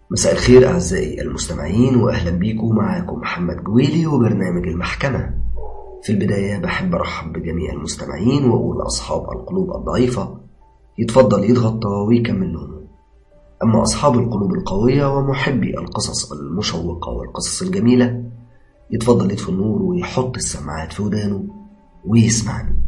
مساء الخير أعزائي المستمعين وأهلا بيكم معاكم محمد جويلي وبرنامج المحكمة في البداية بحب أرحب بجميع المستمعين وأقول لأصحاب القلوب الضعيفة يتفضل يتغطى ويكمل نومه أما أصحاب القلوب القوية ومحبي القصص المشوقة والقصص الجميلة يتفضل يطفي النور ويحط السماعات في ودانه ويسمعني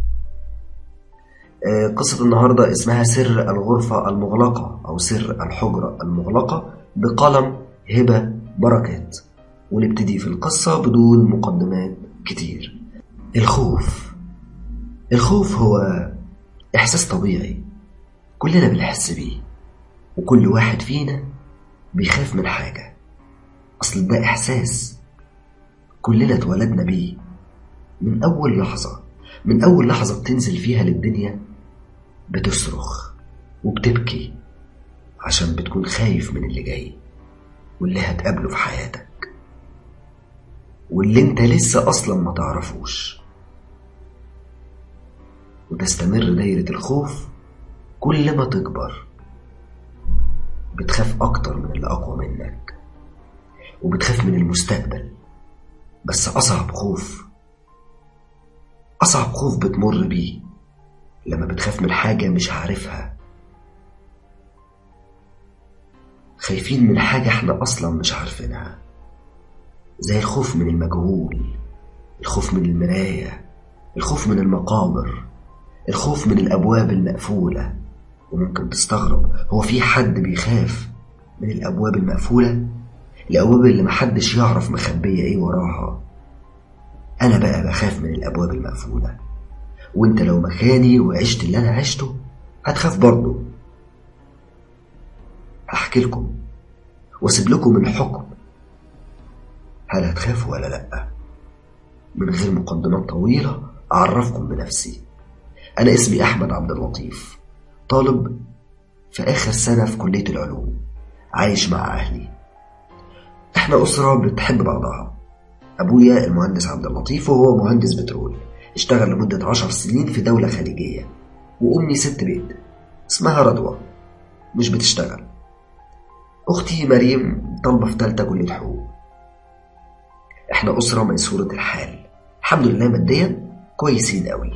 قصة النهاردة اسمها سر الغرفة المغلقة أو سر الحجرة المغلقة بقلم هبة بركات ونبتدي في القصة بدون مقدمات كتير الخوف الخوف هو إحساس طبيعي كلنا بنحس بيه وكل واحد فينا بيخاف من حاجة أصل ده إحساس كلنا اتولدنا بيه من أول لحظة من أول لحظة بتنزل فيها للدنيا بتصرخ وبتبكي عشان بتكون خايف من اللي جاي واللي هتقابله في حياتك واللي انت لسه اصلا ما تعرفوش وتستمر دايرة الخوف كل ما تكبر بتخاف اكتر من اللي اقوى منك وبتخاف من المستقبل بس اصعب خوف اصعب خوف بتمر بيه لما بتخاف من حاجة مش عارفها خايفين من حاجة احنا أصلا مش عارفينها زي الخوف من المجهول الخوف من المراية الخوف من المقابر الخوف من الأبواب المقفولة وممكن تستغرب هو في حد بيخاف من الأبواب المقفولة الأبواب اللي محدش يعرف مخبية إيه وراها أنا بقى بخاف من الأبواب المقفولة وانت لو مكاني وعشت اللي انا عشته هتخاف برضه هحكي لكم واسيب لكم الحكم هل هتخافوا ولا لا من غير مقدمات طويلة أعرفكم بنفسي أنا اسمي أحمد عبد اللطيف طالب في آخر سنة في كلية العلوم عايش مع أهلي إحنا أسرة بتحب بعضها أبويا المهندس عبد اللطيف وهو مهندس بترول اشتغل لمدة عشر سنين في دولة خليجية وأمي ست بيت اسمها رضوى مش بتشتغل أختي مريم طالبة في تالتة كلية حقوق احنا أسرة ميسورة الحال الحمد لله ماديا كويسين قوي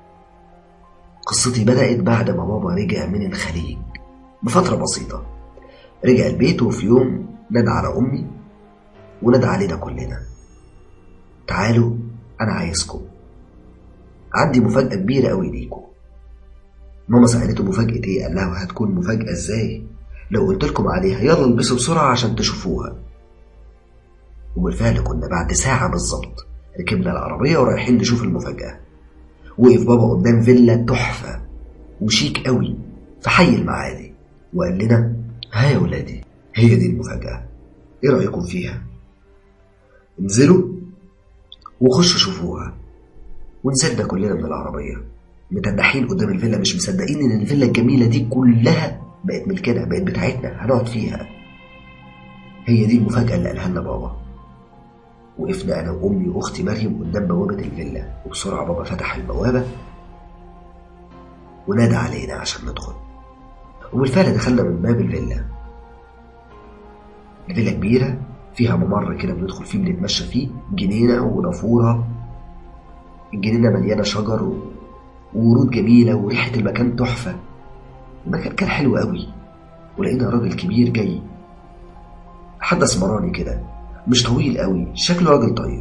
قصتي بدأت بعد ما بابا رجع من الخليج بفترة بسيطة رجع البيت وفي يوم نادى على أمي ونادى علينا كلنا تعالوا أنا عايزكم عندي مفاجأة كبيرة أوي ليكم ماما سألته مفاجأة إيه؟ قال لها هتكون مفاجأة إزاي؟ لو قلت لكم عليها يلا البسوا بسرعة عشان تشوفوها وبالفعل كنا بعد ساعة بالظبط ركبنا العربية ورايحين نشوف المفاجأة وقف بابا قدام فيلا تحفة وشيك قوي في حي المعادي وقال لنا ها يا ولادي هي دي المفاجأة ايه رأيكم فيها؟ انزلوا وخشوا شوفوها ونزلنا كلنا من العربية متنحين قدام الفيلا مش مصدقين إن الفيلا الجميلة دي كلها بقت ملكنا بقت بتاعتنا هنقعد فيها هي دي المفاجأة اللي قالها لنا بابا وقفنا أنا وأمي وأختي مريم قدام بوابة الفيلا وبسرعة بابا فتح البوابة ونادى علينا عشان ندخل وبالفعل دخلنا من باب الفيلا الفيلا كبيرة فيها ممر كده بندخل فيه بنتمشى فيه جنينة ونافورة الجنينة مليانة شجر وورود جميلة وريحة المكان تحفة المكان كان حلو قوي ولقينا راجل كبير جاي حد اسمراني كده مش طويل قوي شكله راجل طيب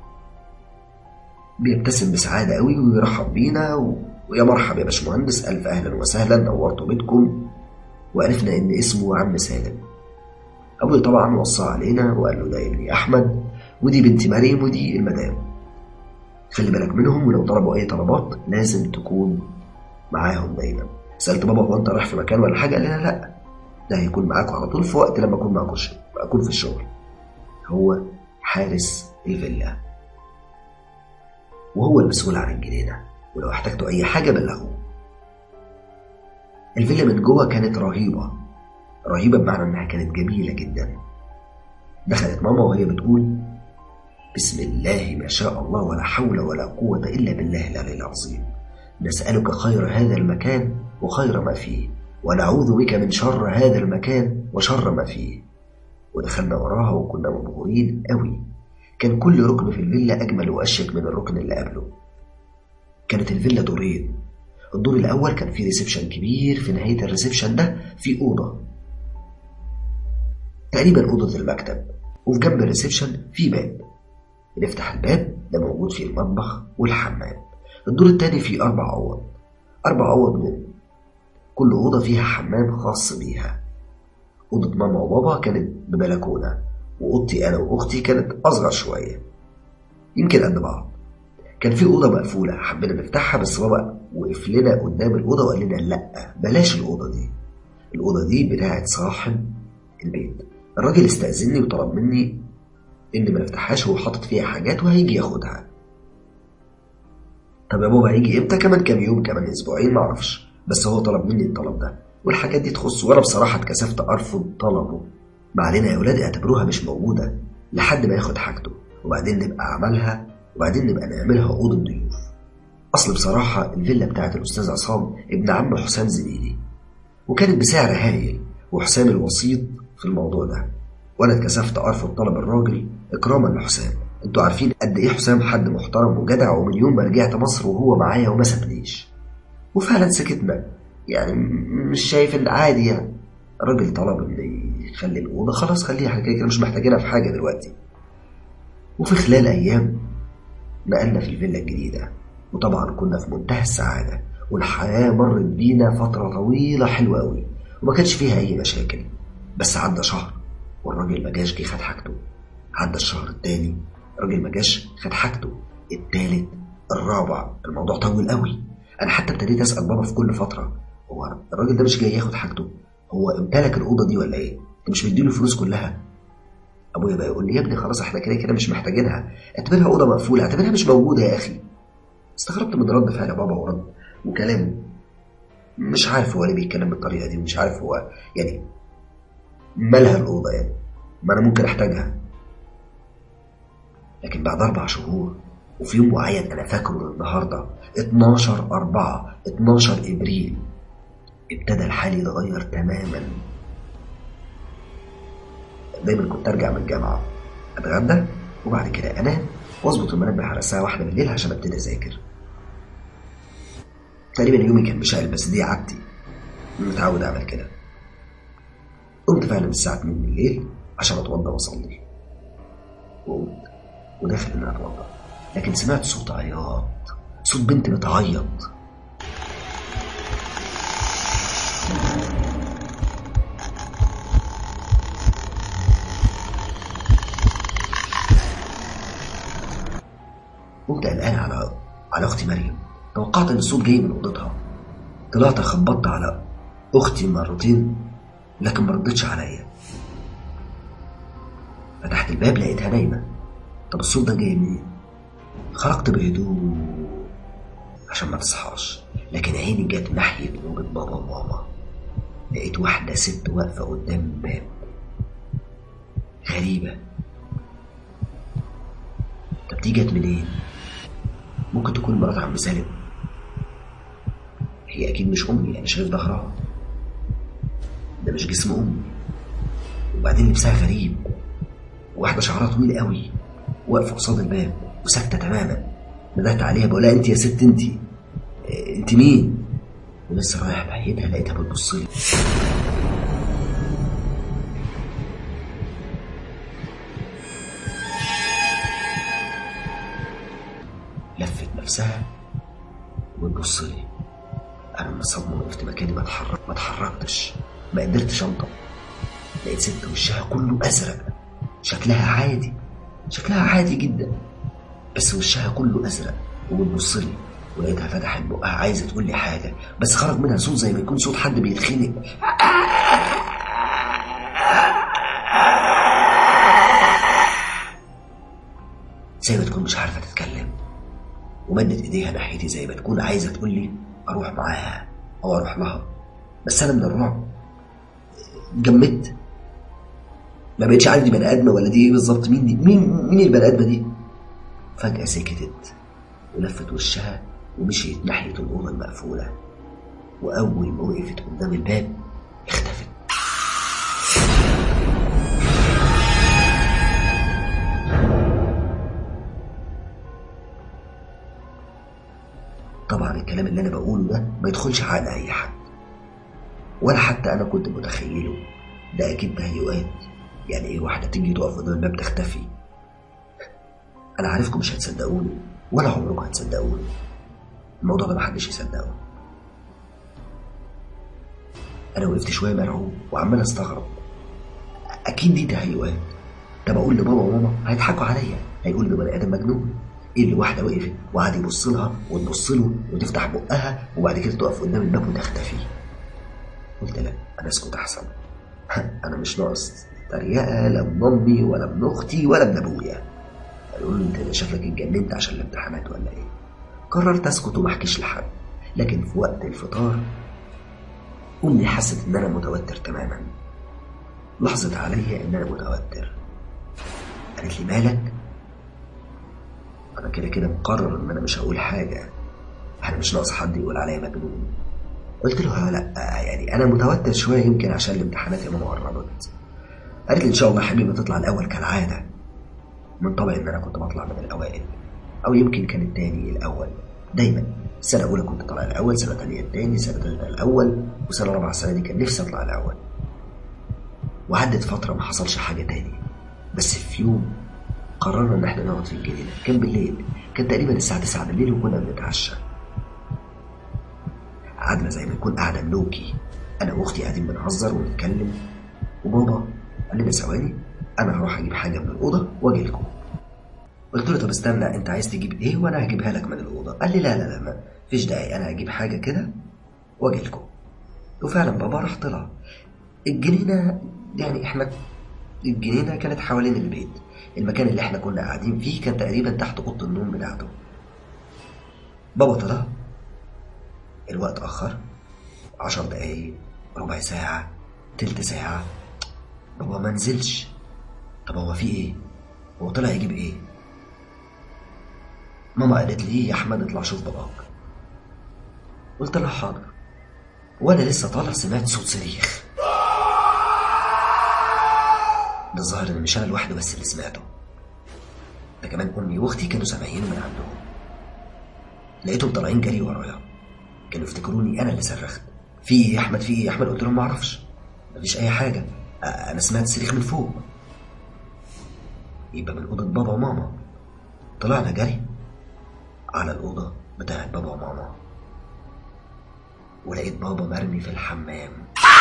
بيبتسم بسعادة قوي ويرحب بينا و... ويا مرحب يا باشمهندس ألف أهلا وسهلا نورتوا بيتكم وعرفنا إن اسمه عم سالم أبوي طبعا وصى علينا وقال له ده ابني أحمد ودي بنتي مريم ودي المدام خلي بالك منهم ولو طلبوا أي طلبات لازم تكون معاهم دايما سألت بابا هو أنت رايح في مكان ولا حاجة قال لنا لأ ده هيكون معاكم على طول في وقت لما أكون معاكم أكون في الشغل هو حارس الفيلا وهو المسؤول عن الجنينة ولو احتجتوا أي حاجة بلغوه الفيلا من جوه كانت رهيبة رهيبة بمعنى إنها كانت جميلة جدا دخلت ماما وهي بتقول بسم الله ما شاء الله ولا حول ولا قوة إلا بالله العلي العظيم نسألك خير هذا المكان وخير ما فيه ونعوذ بك من شر هذا المكان وشر ما فيه ودخلنا وراها وكنا مبهورين قوي كان كل ركن في الفيلا أجمل وأشيك من الركن اللي قبله كانت الفيلا دورين الدور الأول كان فيه ريسبشن كبير في نهاية الريسبشن ده في أوضة تقريبا أوضة المكتب وفي جنب الريسبشن في باب بنفتح الباب ده موجود فيه المطبخ والحمام الدور التاني فيه أربع أوض أربع أوض نوم كل أوضة فيها حمام خاص بيها أوضة ماما وبابا كانت ببلكونة وأوضتي أنا وأختي كانت أصغر شوية يمكن قد بعض كان في أوضة مقفولة حبينا نفتحها بس بابا وقف لنا قدام الأوضة وقال لنا لأ بلاش الأوضة دي الأوضة دي بتاعت صاحب البيت الراجل استأذني وطلب مني إن ما نفتحهاش هو حاطط فيها حاجات وهيجي ياخدها طب يا بابا هيجي امتى كمان كام يوم كمان اسبوعين معرفش بس هو طلب مني الطلب ده والحاجات دي تخصه وانا بصراحه اتكسفت ارفض طلبه ما علينا يا ولاد اعتبروها مش موجوده لحد ما ياخد حاجته وبعدين نبقى عملها وبعدين نبقى نعملها اوضه ضيوف اصل بصراحه الفيلا بتاعت الاستاذ عصام ابن عم حسام زميلي وكانت بسعر هايل وحسام الوسيط في الموضوع ده وانا اتكسفت ارفض طلب الراجل اكراما لحسام انتوا عارفين قد ايه حسام حد محترم وجدع ومن يوم ما رجعت مصر وهو معايا وما سابنيش وفعلا سكتنا يعني مش شايف ان عادي يعني الراجل طلب ان يخلي الاوضه خلاص خليها احنا كده كده مش محتاجينها في حاجه دلوقتي وفي خلال ايام نقلنا في الفيلا الجديده وطبعا كنا في منتهى السعاده والحياه مرت بينا فتره طويله حلوه قوي وما كانش فيها اي مشاكل بس عدى شهر والراجل ما جاش جه خد حاجته عدى الشهر التاني الراجل ما جاش خد حاجته التالت الرابع الموضوع طول قوي انا حتى ابتديت اسال بابا في كل فتره هو الراجل ده مش جاي ياخد حاجته هو امتلك الاوضه دي ولا ايه انت مش مديله الفلوس كلها ابويا بقى يقول لي يا ابني خلاص احنا كده كده مش محتاجينها اعتبرها اوضه مقفوله اعتبرها مش موجوده يا اخي استغربت من رد فعل بابا ورد وكلامه مش عارف هو ليه بيتكلم بالطريقه دي ومش عارف هو يعني مالها الاوضه يعني ما انا ممكن احتاجها لكن بعد اربع شهور وفي يوم معين انا فاكره النهارده 12 4 12 ابريل ابتدى الحال يتغير تماما دايما كنت ارجع من الجامعه اتغدى وبعد كده انام واظبط المنبه على الساعه واحدة بالليل عشان ابتدي اذاكر تقريبا يومي كان مشقل بس دي عادتي متعود اعمل كده قمت فعلا الساعه 2 بالليل عشان اتوضى واصلي وقمت وداخل ان اتوضى لكن سمعت صوت عياط صوت بنت بتعيط قمت قلقان على على اختي مريم توقعت ان الصوت جاي من اوضتها طلعت خبطت على اختي مرتين لكن ما ردتش عليا فتحت الباب لقيتها نايمه طب الصوت ده جاي منين خرجت بهدوء عشان ما تصحاش لكن عيني جت ناحية أوضة بابا وماما لقيت واحدة ست واقفة قدام الباب غريبة طب دي جت منين؟ ممكن تكون مرات عم سالم هي أكيد مش أمي أنا شايف ظهرها ده مش جسم أمي وبعدين لبسها غريب واحدة شعرها طويل قوي واقفة قصاد الباب وساكتة تماما ندهت عليها بقول لها انت يا ست انت اه انت مين؟ ولسه رايح ناحيتها لقيتها بتبص لي لفت نفسها وتبص لي انا من الصدمه وقفت مكاني ما اتحرك ما اتحركتش ما قدرتش انطق لقيت ست وشها كله ازرق شكلها عادي شكلها عادي جدا بس وشها كله ازرق وبتبص لي ولقيتها فتحت بقها عايزه تقول لي حاجه بس خرج منها صوت زي ما يكون صوت حد بيتخنق زي ما تكون مش عارفه تتكلم ومدت ايديها ناحيتي زي ما تكون عايزه تقول لي اروح معاها او اروح لها بس انا من الرعب جمدت ما بقتش عارف دي بني ادمه ولا دي ايه بالظبط مين دي مين مين البني ادمه دي فجاه سكتت ولفت وشها ومشيت ناحيه الاوضه المقفوله وأول ما وقفت قدام الباب اختفت طبعا الكلام اللي أنا بقوله ده ما يدخلش عقل أي حد ولا حتى أنا كنت متخيله ده أكيد تهيؤات يعني إيه واحدة تيجي تقف قدام الباب تختفي أنا عارفكم مش هتصدقوني ولا عمركم هتصدقوني الموضوع ده محدش يصدقه أنا وقفت شوية مرعوب وعمال أستغرب أكيد دي تهيؤات طب أقول لبابا وماما هيضحكوا عليا هيقول ده بني آدم مجنون إيه اللي واحدة وقفت وقعد يبص لها وتبص له وتفتح بقها وبعد كده تقف قدام الباب وتختفي قلت لا أنا أسكت أحسن أنا مش ناقص تريقة لا من أمي ولا من أختي ولا من أبويا هيقولوا لي أنت شكلك اتجننت عشان الامتحانات ولا إيه قررت أسكت وما أحكيش لحد لكن في وقت الفطار أمي حست إن أنا متوتر تماما لاحظت عليا إن أنا متوتر قالت لي مالك أنا كده كده مقرر إن أنا مش هقول حاجة أنا مش ناقص حد يقول عليا مجنون قلت له لا يعني أنا متوتر شوية يمكن عشان الامتحانات يا ماما قربت قالت لي إن شاء الله يا حبيبي تطلع الأول كالعادة من طبعي إن أنا كنت بطلع من الأوائل أو يمكن كان التاني الأول دايما سنة أولى كنت طالع الأول سنة تانية التاني سنة تالتة الأول وسنة رابعة السنة دي كان نفسي أطلع الأول وعدت فترة ما حصلش حاجة تاني بس في يوم قررنا إن إحنا نقعد في الجنينة كان بالليل كان تقريبا الساعة 9 بالليل وكنا بنتعشى قعدنا زي ما نكون قاعدة ملوكي أنا وأختي قاعدين بنهزر ونتكلم وبابا قال لنا ثواني أنا هروح أجيب حاجة من الأوضة وأجي لكم قلت له طب استنى أنت عايز تجيب إيه وأنا هجيبها لك من الأوضة قال لي لا لا لا ما فيش داعي أنا هجيب حاجة كده وأجي لكم وفعلا بابا راح طلع الجنينة يعني إحنا الجنينة كانت حوالين البيت المكان اللي إحنا كنا قاعدين فيه كان تقريبا تحت أوضة النوم بتاعته بابا طلع الوقت أخر عشر دقايق ربع ساعة تلت ساعة بابا ما نزلش طب هو في ايه هو طلع يجيب ايه ماما قالت لي يا احمد اطلع شوف باباك قلت لها حاضر وانا لسه طالع سمعت صوت صريخ ده الظاهر ان مش انا لوحدي بس اللي سمعته ده كمان امي واختي كانوا سامعينه من عندهم لقيتهم طالعين جري ورايا كانوا يفتكروني انا اللي صرخت في ايه يا احمد في ايه يا احمد قلت لهم ما اعرفش مفيش اي حاجه انا سمعت صريخ من فوق يبقى من اوضه بابا وماما طلعنا جري على الاوضه بتاعت بابا وماما ولقيت بابا مرمي في الحمام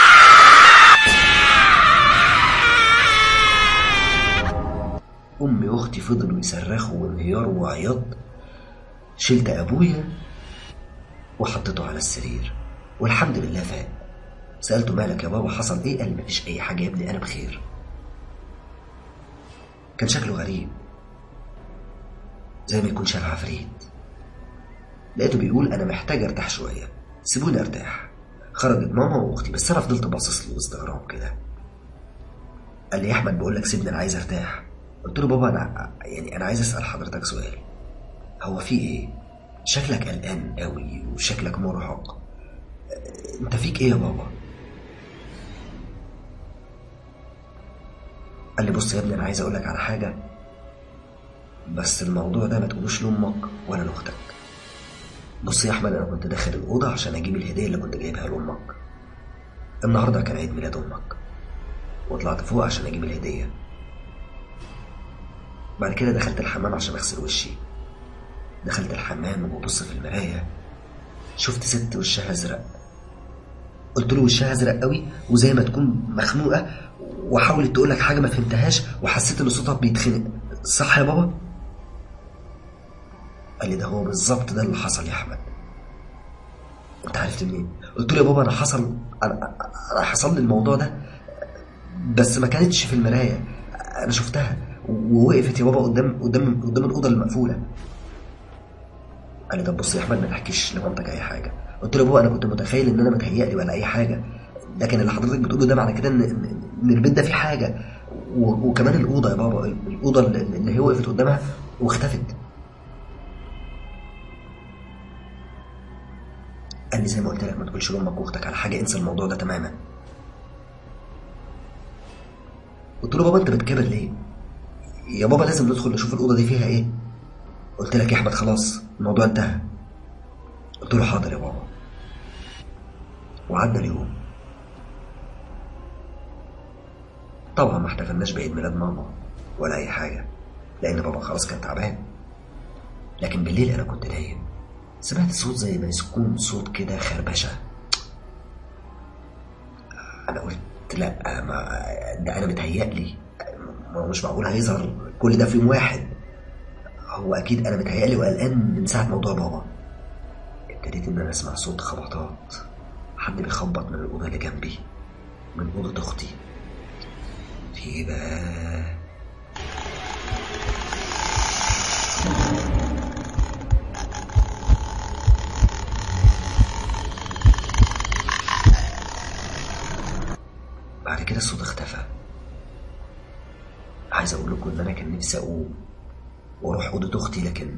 امي واختي فضلوا يصرخوا وانهيار وعياط شلت ابويا وحطيته على السرير والحمد لله فاق سألته مالك يا بابا حصل ايه قال مفيش اي حاجة يا ابني انا بخير كان شكله غريب زي ما يكون شاف عفريت لقيته بيقول انا محتاج ارتاح شوية سيبوني ارتاح خرجت ماما واختي بس انا فضلت باصص له باستغراب كده قال لي يا احمد بقول لك سيبني انا عايز ارتاح قلت له بابا انا يعني انا عايز اسال حضرتك سؤال هو في ايه شكلك قلقان قوي وشكلك مرهق انت فيك ايه يا بابا قال لي بص يا ابني انا عايز اقول لك على حاجه بس الموضوع ده ما تقولوش لامك ولا لاختك بص يا احمد انا كنت داخل الاوضه عشان اجيب الهديه اللي كنت جايبها لامك النهارده كان عيد ميلاد امك وطلعت فوق عشان اجيب الهديه بعد كده دخلت الحمام عشان اغسل وشي دخلت الحمام وببص في المرايه شفت ست وشها ازرق قلت له وشها ازرق قوي وزي ما تكون مخنوقه وحاولت تقول لك حاجه ما فهمتهاش وحسيت ان صوتها بيتخنق صح يا بابا قال لي ده هو بالظبط ده اللي حصل يا احمد انت عرفت منين قلت له يا بابا انا حصل انا انا حصل لي الموضوع ده بس ما كانتش في المرايه انا شفتها ووقفت يا بابا قدام قدام قدام الاوضه المقفوله قال لي طب بص يا احمد ما تحكيش لمامتك اي حاجه قلت له بابا انا كنت متخيل ان انا متهيألي ولا اي حاجه لكن اللي حضرتك بتقوله ده معنى كده ان ان البيت ده فيه حاجه وكمان الاوضه يا بابا الاوضه اللي هي وقفت قدامها واختفت قال لي زي ما قلت لك ما تقولش لامك واختك على حاجه انسى الموضوع ده تماما قلت له بابا انت بتكبر ليه يا بابا لازم ندخل نشوف الاوضه دي فيها ايه قلت لك يا احمد خلاص الموضوع انتهى قلت له حاضر يا بابا وعدى اليوم طبعا ما احتفلناش بعيد ميلاد ماما ولا اي حاجه لان بابا خلاص كان تعبان لكن بالليل انا كنت نايم سمعت صوت زي ما يكون صوت كده خربشه انا قلت لا ما ده انا متهيألي ما هو مش معقول هيظهر كل ده في يوم واحد هو اكيد انا متهيألي وقلقان من ساعه موضوع بابا ابتديت ان انا اسمع صوت خبطات حد بيخبط من الاوضه اللي جنبي من اوضه اختي في ايه بقى بعد كده الصوت اختفى عايز اقول لكم ان انا كان نفسي اقوم واروح اوضه اختي لكن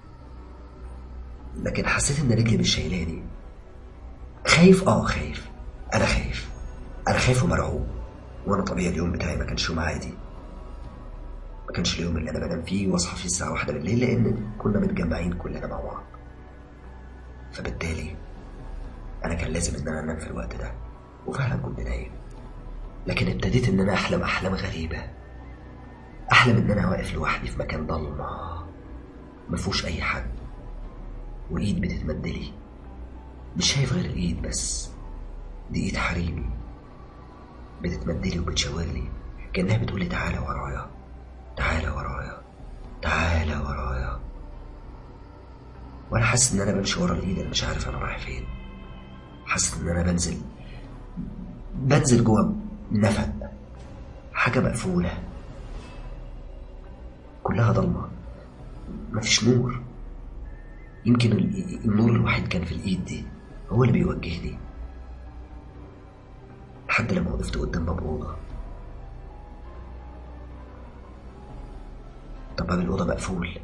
لكن حسيت ان رجلي مش شايلاني خايف اه خايف انا خايف انا خايف ومرعوب وانا طبيعي اليوم بتاعي ما كانش يوم عادي ما كانش اليوم اللي انا بنام فيه واصحى فيه الساعه واحدة بالليل لان كنا متجمعين كلنا مع بعض فبالتالي انا كان لازم ان انا انام في الوقت ده وفعلا كنت نايم لكن ابتديت ان انا احلم احلام غريبه احلم ان انا واقف لوحدي في مكان ضلمه مفهوش اي حد وايد بتتمدلي مش شايف غير الايد بس دي ايد حريمي بتتمدلي وبتشاور لي كانها بتقولي تعالى ورايا تعالى ورايا تعالى ورايا وانا حاسس ان انا بمشي ورا الايد انا مش عارف انا رايح فين حاسس ان انا بنزل بنزل جوه نفق حاجه مقفوله كلها ضلمه مفيش نور يمكن ال- النور الوحيد كان في الايد دي هو اللي بيوجهني لحد لما وقفت قدام باب اوضه طب باب الاوضه مقفول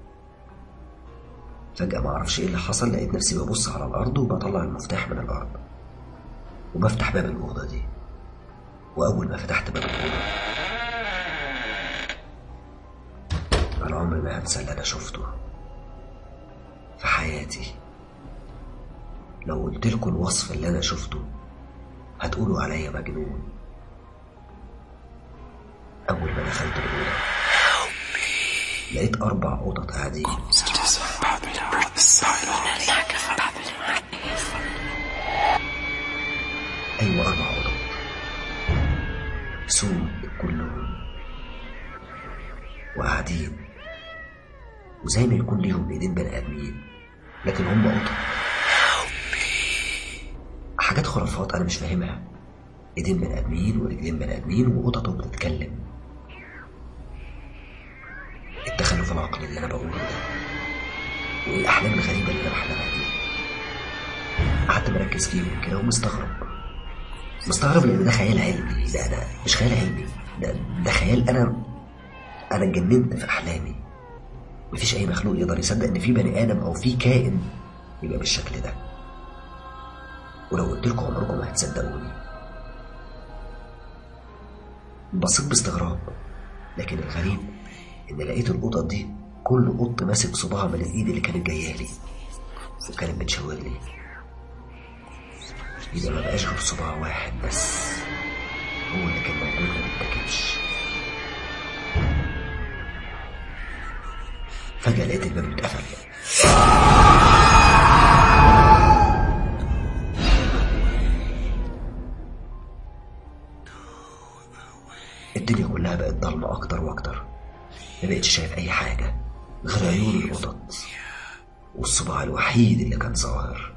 فجاه ما اعرفش ايه اللي حصل لقيت نفسي ببص على الارض وبطلع المفتاح من الارض وبفتح باب الاوضه دي واول ما فتحت باب الاوضه انا عمري ما هنسى اللي انا شفته في حياتي لو قلت لكم الوصف اللي انا شفته هتقولوا عليا مجنون اول ما دخلت الاوضه لقيت اربع قطط قاعدين ايوه اربع قطط سود كلهم وقاعدين وزي ما يكون ليهم ايدين بني ادمين لكن هم قطط حاجات خرافات انا مش فاهمها ايدين بني ادمين ورجلين بني ادمين وقطط وبتتكلم التخلف العقلي اللي انا بقوله ده وايه الاحلام الغريبه اللي انا بحلمها دي قعدت مركز فيهم كده ومستغرب مستغرب لان ده خيال علمي ده انا مش خيال علمي ده, ده خيال انا انا اتجننت في احلامي مفيش اي مخلوق يقدر يصدق ان في بني ادم او في كائن يبقى بالشكل ده ولو قلت لكم عمركم ما هتصدقوني بصيت باستغراب لكن الغريب ان لقيت القطط دي كل قط ماسك صباع من الايد اللي كانت جايه لي وكانت بتشاور لي يبقى ما بقاش غير صباع واحد بس هو اللي كان موجود ما بيتاكلش فجأة لقيت الباب اتقفل الدنيا كلها بقت ضلمة أكتر وأكتر ما بقتش شايف أي حاجة غير عيون القطط والصباع الوحيد اللي كان ظاهر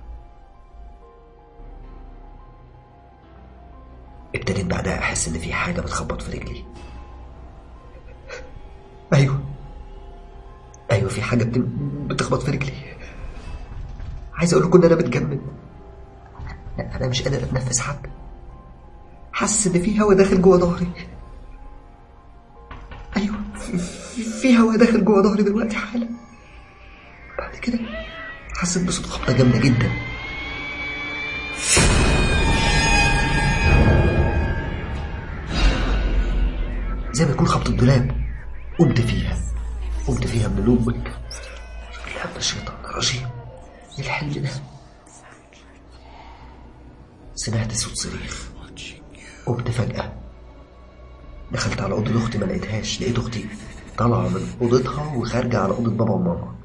ابتديت بعدها أحس إن في حاجة بتخبط في رجلي أيوه أيوه في حاجة بت- بتخبط في رجلي عايز أقول لكم إن أنا بتجمد لا أنا مش قادر أتنفس حتى حاسس إن في هوا داخل جوه ظهري ايوه في, في, في هوا داخل جوه ظهري دلوقتي حالا بعد كده حسيت بصوت خبطه جامده جدا زي ما يكون خبط الدولاب قمت فيها قمت فيها من نومك لعب الشيطان الرجيم إيه الحلم ده سمعت صوت صريخ قمت فجأة دخلت على أوضة أختي ما لقيتهاش لقيت أختي طالعة من أوضتها وخارجة على أوضة بابا وماما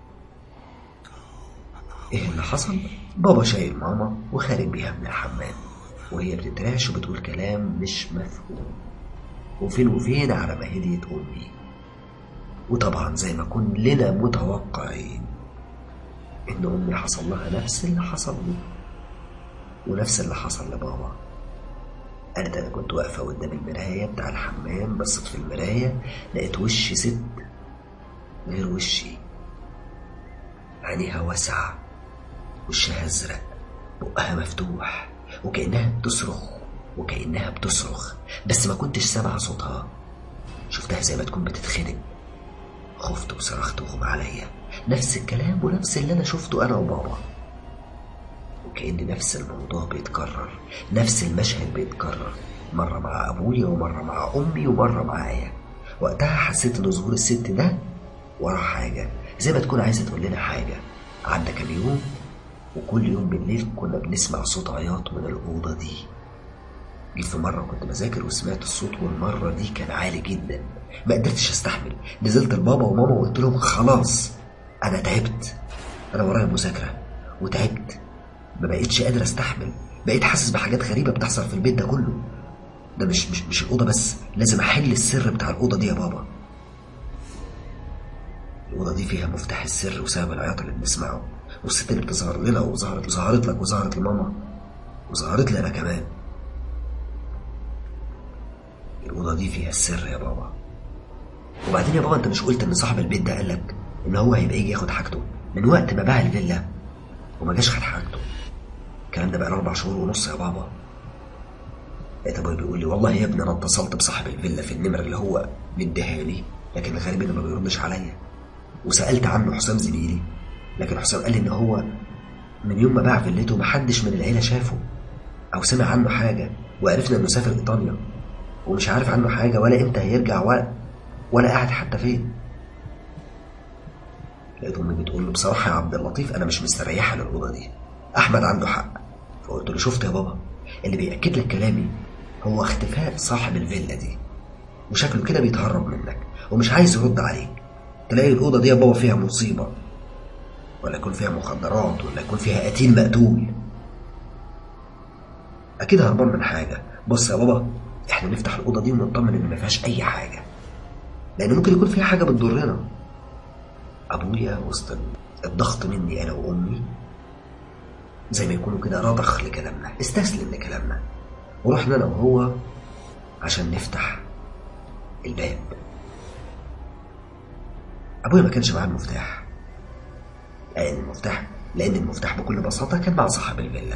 إيه اللي حصل؟ بابا شايل ماما وخارج بيها من الحمام وهي بتتراش وبتقول كلام مش مفهوم وفين وفين على ما هديت أمي وطبعا زي ما كلنا متوقعين إن أمي حصل لها نفس اللي حصل لي ونفس اللي حصل لبابا قالت أنا كنت واقفة قدام المراية بتاع الحمام بصيت في المراية لقيت وش ست غير وشي عينيها واسعة وشها أزرق بقها مفتوح وكأنها بتصرخ وكأنها بتصرخ بس ما كنتش سامع صوتها شفتها زي ما تكون بتتخنق خفت وصرخت وغم عليا نفس الكلام ونفس اللي أنا شفته أنا وبابا وكأن نفس الموضوع بيتكرر نفس المشهد بيتكرر مرة مع أبويا ومرة مع أمي ومرة معايا وقتها حسيت إن ظهور الست ده ورا حاجة زي ما تكون عايزة تقول لنا حاجة عدى كام يوم وكل يوم بالليل كنا بنسمع صوت عياط من الأوضة دي جيت في مرة كنت بذاكر وسمعت الصوت والمرة دي كان عالي جدا ما قدرتش استحمل نزلت لبابا وماما وقلت لهم خلاص أنا تعبت أنا ورايا مذاكرة وتعبت ما بقتش قادر استحمل بقيت حاسس بحاجات غريبة بتحصل في البيت ده كله ده مش مش مش الأوضة بس لازم أحل السر بتاع الأوضة دي يا بابا الأوضة دي فيها مفتاح السر وسبب العياط اللي بنسمعه والست اللي بتظهر لنا وظهرت وظهرت لك وظهرت لماما وظهرت لي أنا كمان الأوضة دي فيها السر يا بابا وبعدين يا بابا أنت مش قلت إن صاحب البيت ده قالك إن هو هيبقى يجي ياخد حاجته من وقت ما باع الفيلا وما جاش خد حاجته الكلام ده بقى أربع شهور ونص يا بابا لقيت أبويا بيقول لي والله يا ابني أنا اتصلت بصاحب الفيلا في النمرة اللي هو مديها لي لكن الغريب إنه ما بيردش عليا وسألت عنه حسام زميلي لكن حسام قال لي إن هو من يوم ما باع فيلته محدش من العيلة شافه أو سمع عنه حاجة وعرفنا إنه سافر إيطاليا ومش عارف عنه حاجة ولا إمتى هيرجع ولا ولا قاعد حتى فين لقيت أمي بتقول له بصراحة يا عبد اللطيف أنا مش مستريحة للأوضة دي أحمد عنده حق فقلت له شفت يا بابا اللي بيأكد لك كلامي هو اختفاء صاحب الفيلا دي وشكله كده بيتهرب منك ومش عايز يرد عليك تلاقي الأوضة دي يا بابا فيها مصيبة ولا يكون فيها مخدرات ولا يكون فيها قتيل مقتول أكيد هربان من حاجة بص يا بابا احنا نفتح الأوضة دي ونطمن إن ما فيهاش أي حاجة لأن ممكن يكون فيها حاجة بتضرنا أبويا وسط الضغط مني أنا وأمي زي ما يكونوا كده رضخ لكلامنا استسلم لكلامنا ورحنا أنا وهو عشان نفتح الباب أبويا ما كانش معاه المفتاح لأن المفتاح لأن المفتاح بكل بساطة كان مع صاحب الفيلا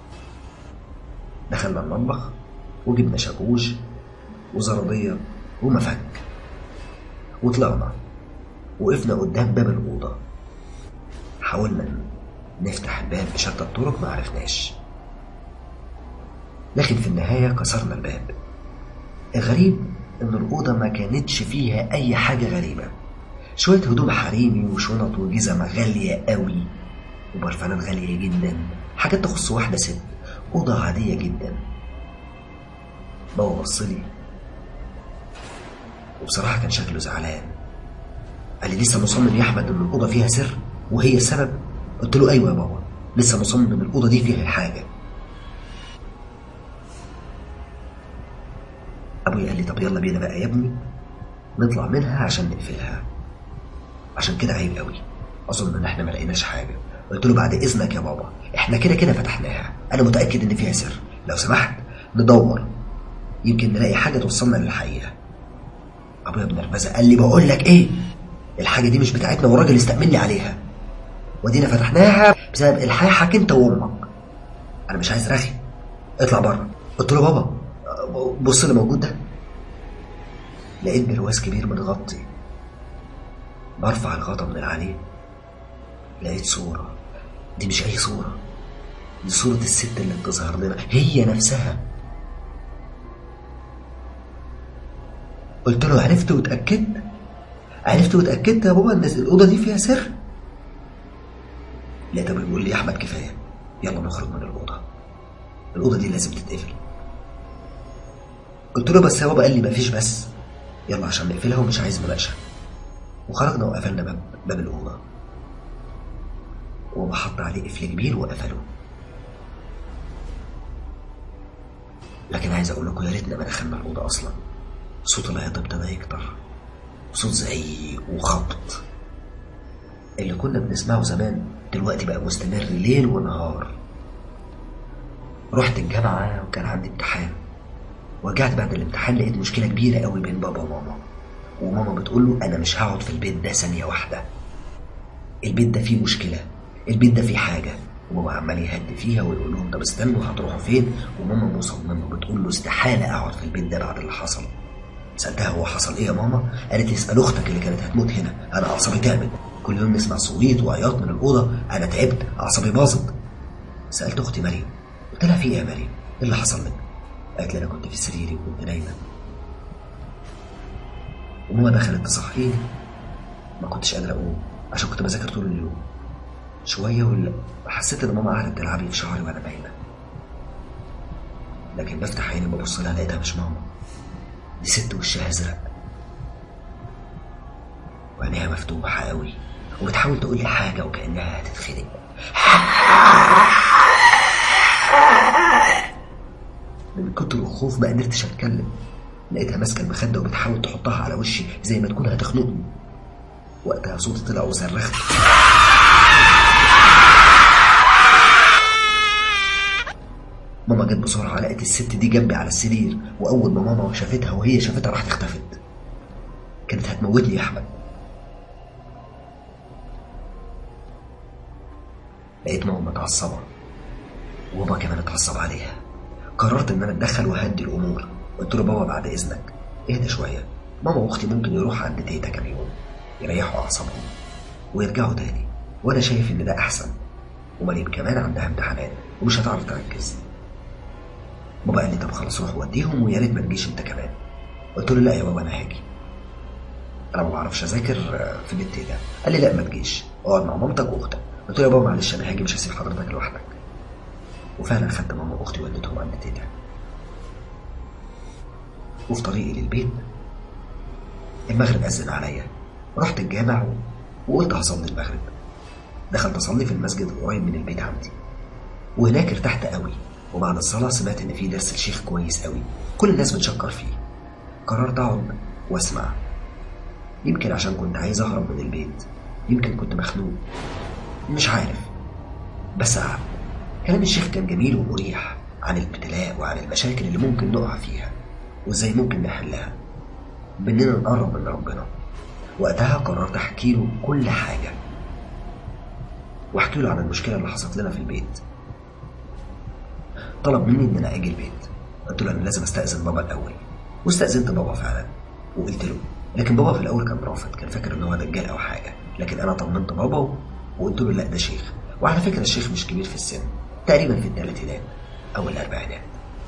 دخلنا المطبخ وجبنا شاكوش وزرادية ومفك وطلعنا وقفنا قدام باب الأوضة حاولنا نفتح الباب بشتى الطرق ما عرفناش لكن في النهاية كسرنا الباب الغريب إن الأوضة ما كانتش فيها أي حاجة غريبة شوية هدوم حريمي وشنط وجزم غالية قوي وبرفانات غالية جدا حاجات تخص واحدة ست أوضة عادية جدا بابا بصلي وبصراحة كان شكله زعلان قال لي لسه مصمم يا أحمد إن الأوضة فيها سر وهي السبب قلت له أيوة يا بابا لسه مصمم إن الأوضة دي فيها حاجة أبويا قال لي طب يلا بينا بقى يا ابني نطلع منها عشان نقفلها عشان كده عيب قوي أظن إن إحنا ما لقيناش حاجة قلت له بعد إذنك يا بابا إحنا كده كده فتحناها أنا متأكد إن فيها سر لو سمحت ندور يمكن نلاقي حاجة توصلنا للحقيقة أبويا بنرفزة قال لي بقول لك إيه الحاجة دي مش بتاعتنا والراجل استأمن لي عليها ودينا فتحناها بسبب إلحاحك أنت وأمك أنا مش عايز رغي اطلع بره قلت له بابا بص اللي موجود ده لقيت برواز كبير متغطي برفع الغطا من عليه لقيت صورة دي مش أي صورة دي صورة الست اللي بتظهر لنا هي نفسها قلت له عرفت واتأكدت عرفت واتأكدت يا بابا ان الأوضة دي فيها سر لقيته بيقول لي يا أحمد كفاية يلا نخرج من الأوضة الأوضة دي لازم تتقفل قلت له بس يا بابا قال لي مفيش بس يلا عشان نقفلها ومش عايز مناقشة وخرجنا وقفلنا باب باب الأوضة وبابا حط عليه قفل كبير وقفله لكن عايز اقول لكم يا ريتنا ما دخلنا الاوضه اصلا صوت العياط ابتدى يكتر صوت زعيق وخبط اللي كنا بنسمعه زمان دلوقتي بقى مستمر ليل ونهار رحت الجامعة وكان عندي امتحان ورجعت بعد الامتحان لقيت مشكلة كبيرة قوي بين بابا وماما وماما بتقول له أنا مش هقعد في البيت ده ثانية واحدة البيت ده فيه مشكلة البيت ده فيه حاجة وبابا عمال يهد فيها ويقول لهم طب استنوا هتروحوا فين وماما مصممة بتقول له استحالة أقعد في البيت ده بعد اللي حصل سألتها هو حصل إيه يا ماما؟ قالت لي اسأل أختك اللي كانت هتموت هنا أنا أعصابي تعبت كل يوم نسمع صويت وعياط من الأوضة أنا تعبت أعصابي باظت سألت أختي مريم قلت لها في إيه يا مريم؟ إيه اللي حصل لك؟ قالت لي أنا كنت في سريري وكنت نايمة وماما دخلت تصحيني ما كنتش قادر أقوم عشان كنت بذاكر طول اليوم شوية ولا حسيت إن ماما قعدت تلعب في شعري وأنا نايمة لكن بفتح عيني ببص لها لقيتها مش ماما دي ست وشها ازرق وعينيها مفتوحة قوي وبتحاول تقول لي حاجة وكأنها هتتخنق من كتر الخوف ما قدرتش اتكلم لقيتها ماسكه المخده وبتحاول تحطها على وشي زي ما تكون هتخنقني وقتها صوتي طلع وصرخت ماما جت بسرعة لقت الست دي جنبي على السرير وأول ما ماما شافتها وهي شافتها راحت اختفت كانت هتموتني يا أحمد لقيت ماما متعصبة وبابا كمان اتعصب عليها قررت إن أنا أتدخل وأهدي الأمور قلت له بابا بعد إذنك اهدى شوية ماما وأختي ممكن يروحوا عند تيتا كام يوم يريحوا أعصابهم ويرجعوا تاني وأنا شايف إن ده أحسن ومريم كمان عندها امتحانات ومش هتعرف تركز بابا قال لي طب خلاص روح وديهم ويا ريت ما تجيش انت كمان قلت له لا يا بابا انا هاجي انا ما بعرفش اذاكر في بيت تيتا قال لي لا ما تجيش اقعد مع مامتك واختك قلت له يا بابا معلش انا هاجي مش هسيب حضرتك لوحدك وفعلا خدت ماما واختي وديتهم عند تيتا وفي طريقي للبيت المغرب أذن عليا رحت الجامع وقلت هصلي المغرب دخلت أصلي في المسجد القريب من البيت عندي وهناك ارتحت قوي وبعد الصلاة سمعت إن في درس الشيخ كويس قوي كل الناس بتشكر فيه قررت أقعد وأسمع يمكن عشان كنت عايز أهرب من البيت يمكن كنت مخنوق مش عارف بس قعدت كلام الشيخ كان جميل ومريح عن الابتلاء وعن المشاكل اللي ممكن نقع فيها وازاي ممكن نحلها باننا نقرب من ربنا وقتها قررت احكي له كل حاجه واحكي له عن المشكله اللي حصلت لنا في البيت طلب مني ان انا اجي البيت قلت له انا لازم استاذن بابا الاول واستاذنت بابا فعلا وقلت له لكن بابا في الاول كان رافض كان فاكر ان هو دجال او حاجه لكن انا طمنت بابا وقلت له لا ده شيخ وعلى فكره الشيخ مش كبير في السن تقريبا في الثلاثينات او الاربعينات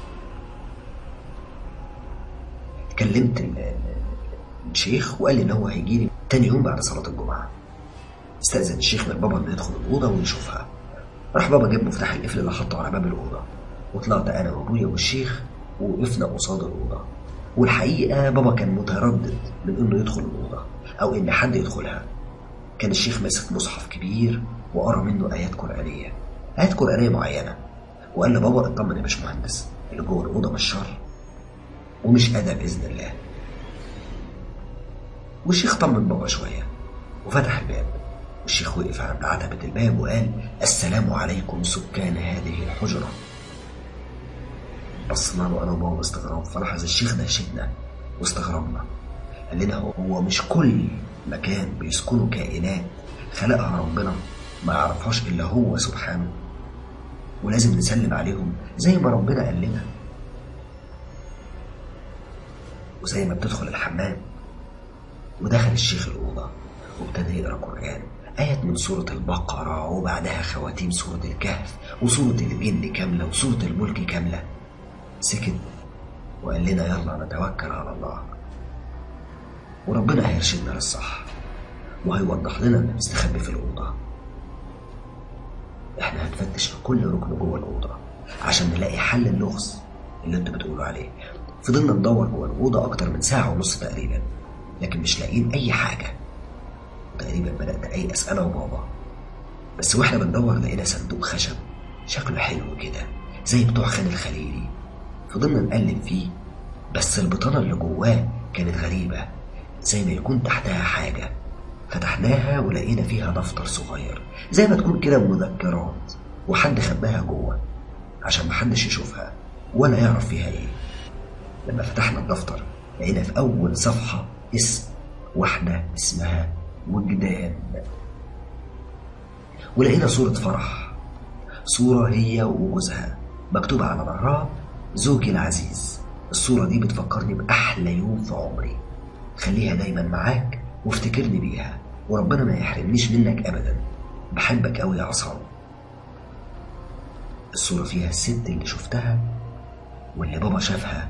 كلمت الشيخ وقال لي ان هو هيجي لي تاني يوم بعد صلاه الجمعه استاذن الشيخ من بابا انه يدخل الاوضه ويشوفها راح بابا جاب مفتاح القفل اللي حطه على باب الاوضه وطلعت انا وابويا والشيخ ووقفنا قصاد الاوضه والحقيقه بابا كان متردد من انه يدخل الاوضه او ان حد يدخلها كان الشيخ ماسك مصحف كبير وقرا منه ايات قرانيه ايات قرانيه معينه وقال لبابا اطمن يا باشمهندس اللي جوه الاوضه مش شر ومش أذى بإذن الله والشيخ طمن بابا شوية وفتح الباب والشيخ وقف عند عتبة الباب وقال السلام عليكم سكان هذه الحجرة بصنا له أنا وبابا باستغراب فلاحظ الشيخ دهشتنا واستغربنا قال لنا هو مش كل مكان بيسكنه كائنات خلقها ربنا ما يعرفهاش إلا هو سبحانه ولازم نسلم عليهم زي ما ربنا قال لنا وزي ما بتدخل الحمام ودخل الشيخ الأوضة وابتدى يقرأ قرآن آيات من سورة البقرة وبعدها خواتيم سورة الكهف وسورة الجن كاملة وسورة الملك كاملة سكت وقال لنا يلا نتوكل على الله وربنا هيرشدنا للصح وهيوضح لنا اللي مستخبي في الأوضة احنا هنفتش في كل ركن جوه الأوضة عشان نلاقي حل اللغز اللي انتوا بتقولوا عليه فضلنا ندور جوه الأوضة أكتر من ساعة ونص تقريبا لكن مش لاقيين أي حاجة تقريبا بدأت أيأس أنا وبابا بس واحنا بندور لقينا صندوق خشب شكله حلو كده زي بتوع خان الخليلي فضلنا نقلب فيه بس البطانة اللي جواه كانت غريبة زي ما يكون تحتها حاجة فتحناها ولقينا فيها دفتر صغير زي ما تكون كده مذكرات وحد خباها جوه عشان محدش يشوفها ولا يعرف فيها ايه لما فتحنا الدفتر لقينا في أول صفحة اسم واحدة اسمها وجدان ولقينا صورة فرح صورة هي وجوزها مكتوب على ظهرها زوجي العزيز الصورة دي بتفكرني بأحلى يوم في عمري خليها دايما معاك وافتكرني بيها وربنا ما يحرمنيش منك أبدا بحبك أوي يا عصام الصورة فيها الست اللي شفتها واللي بابا شافها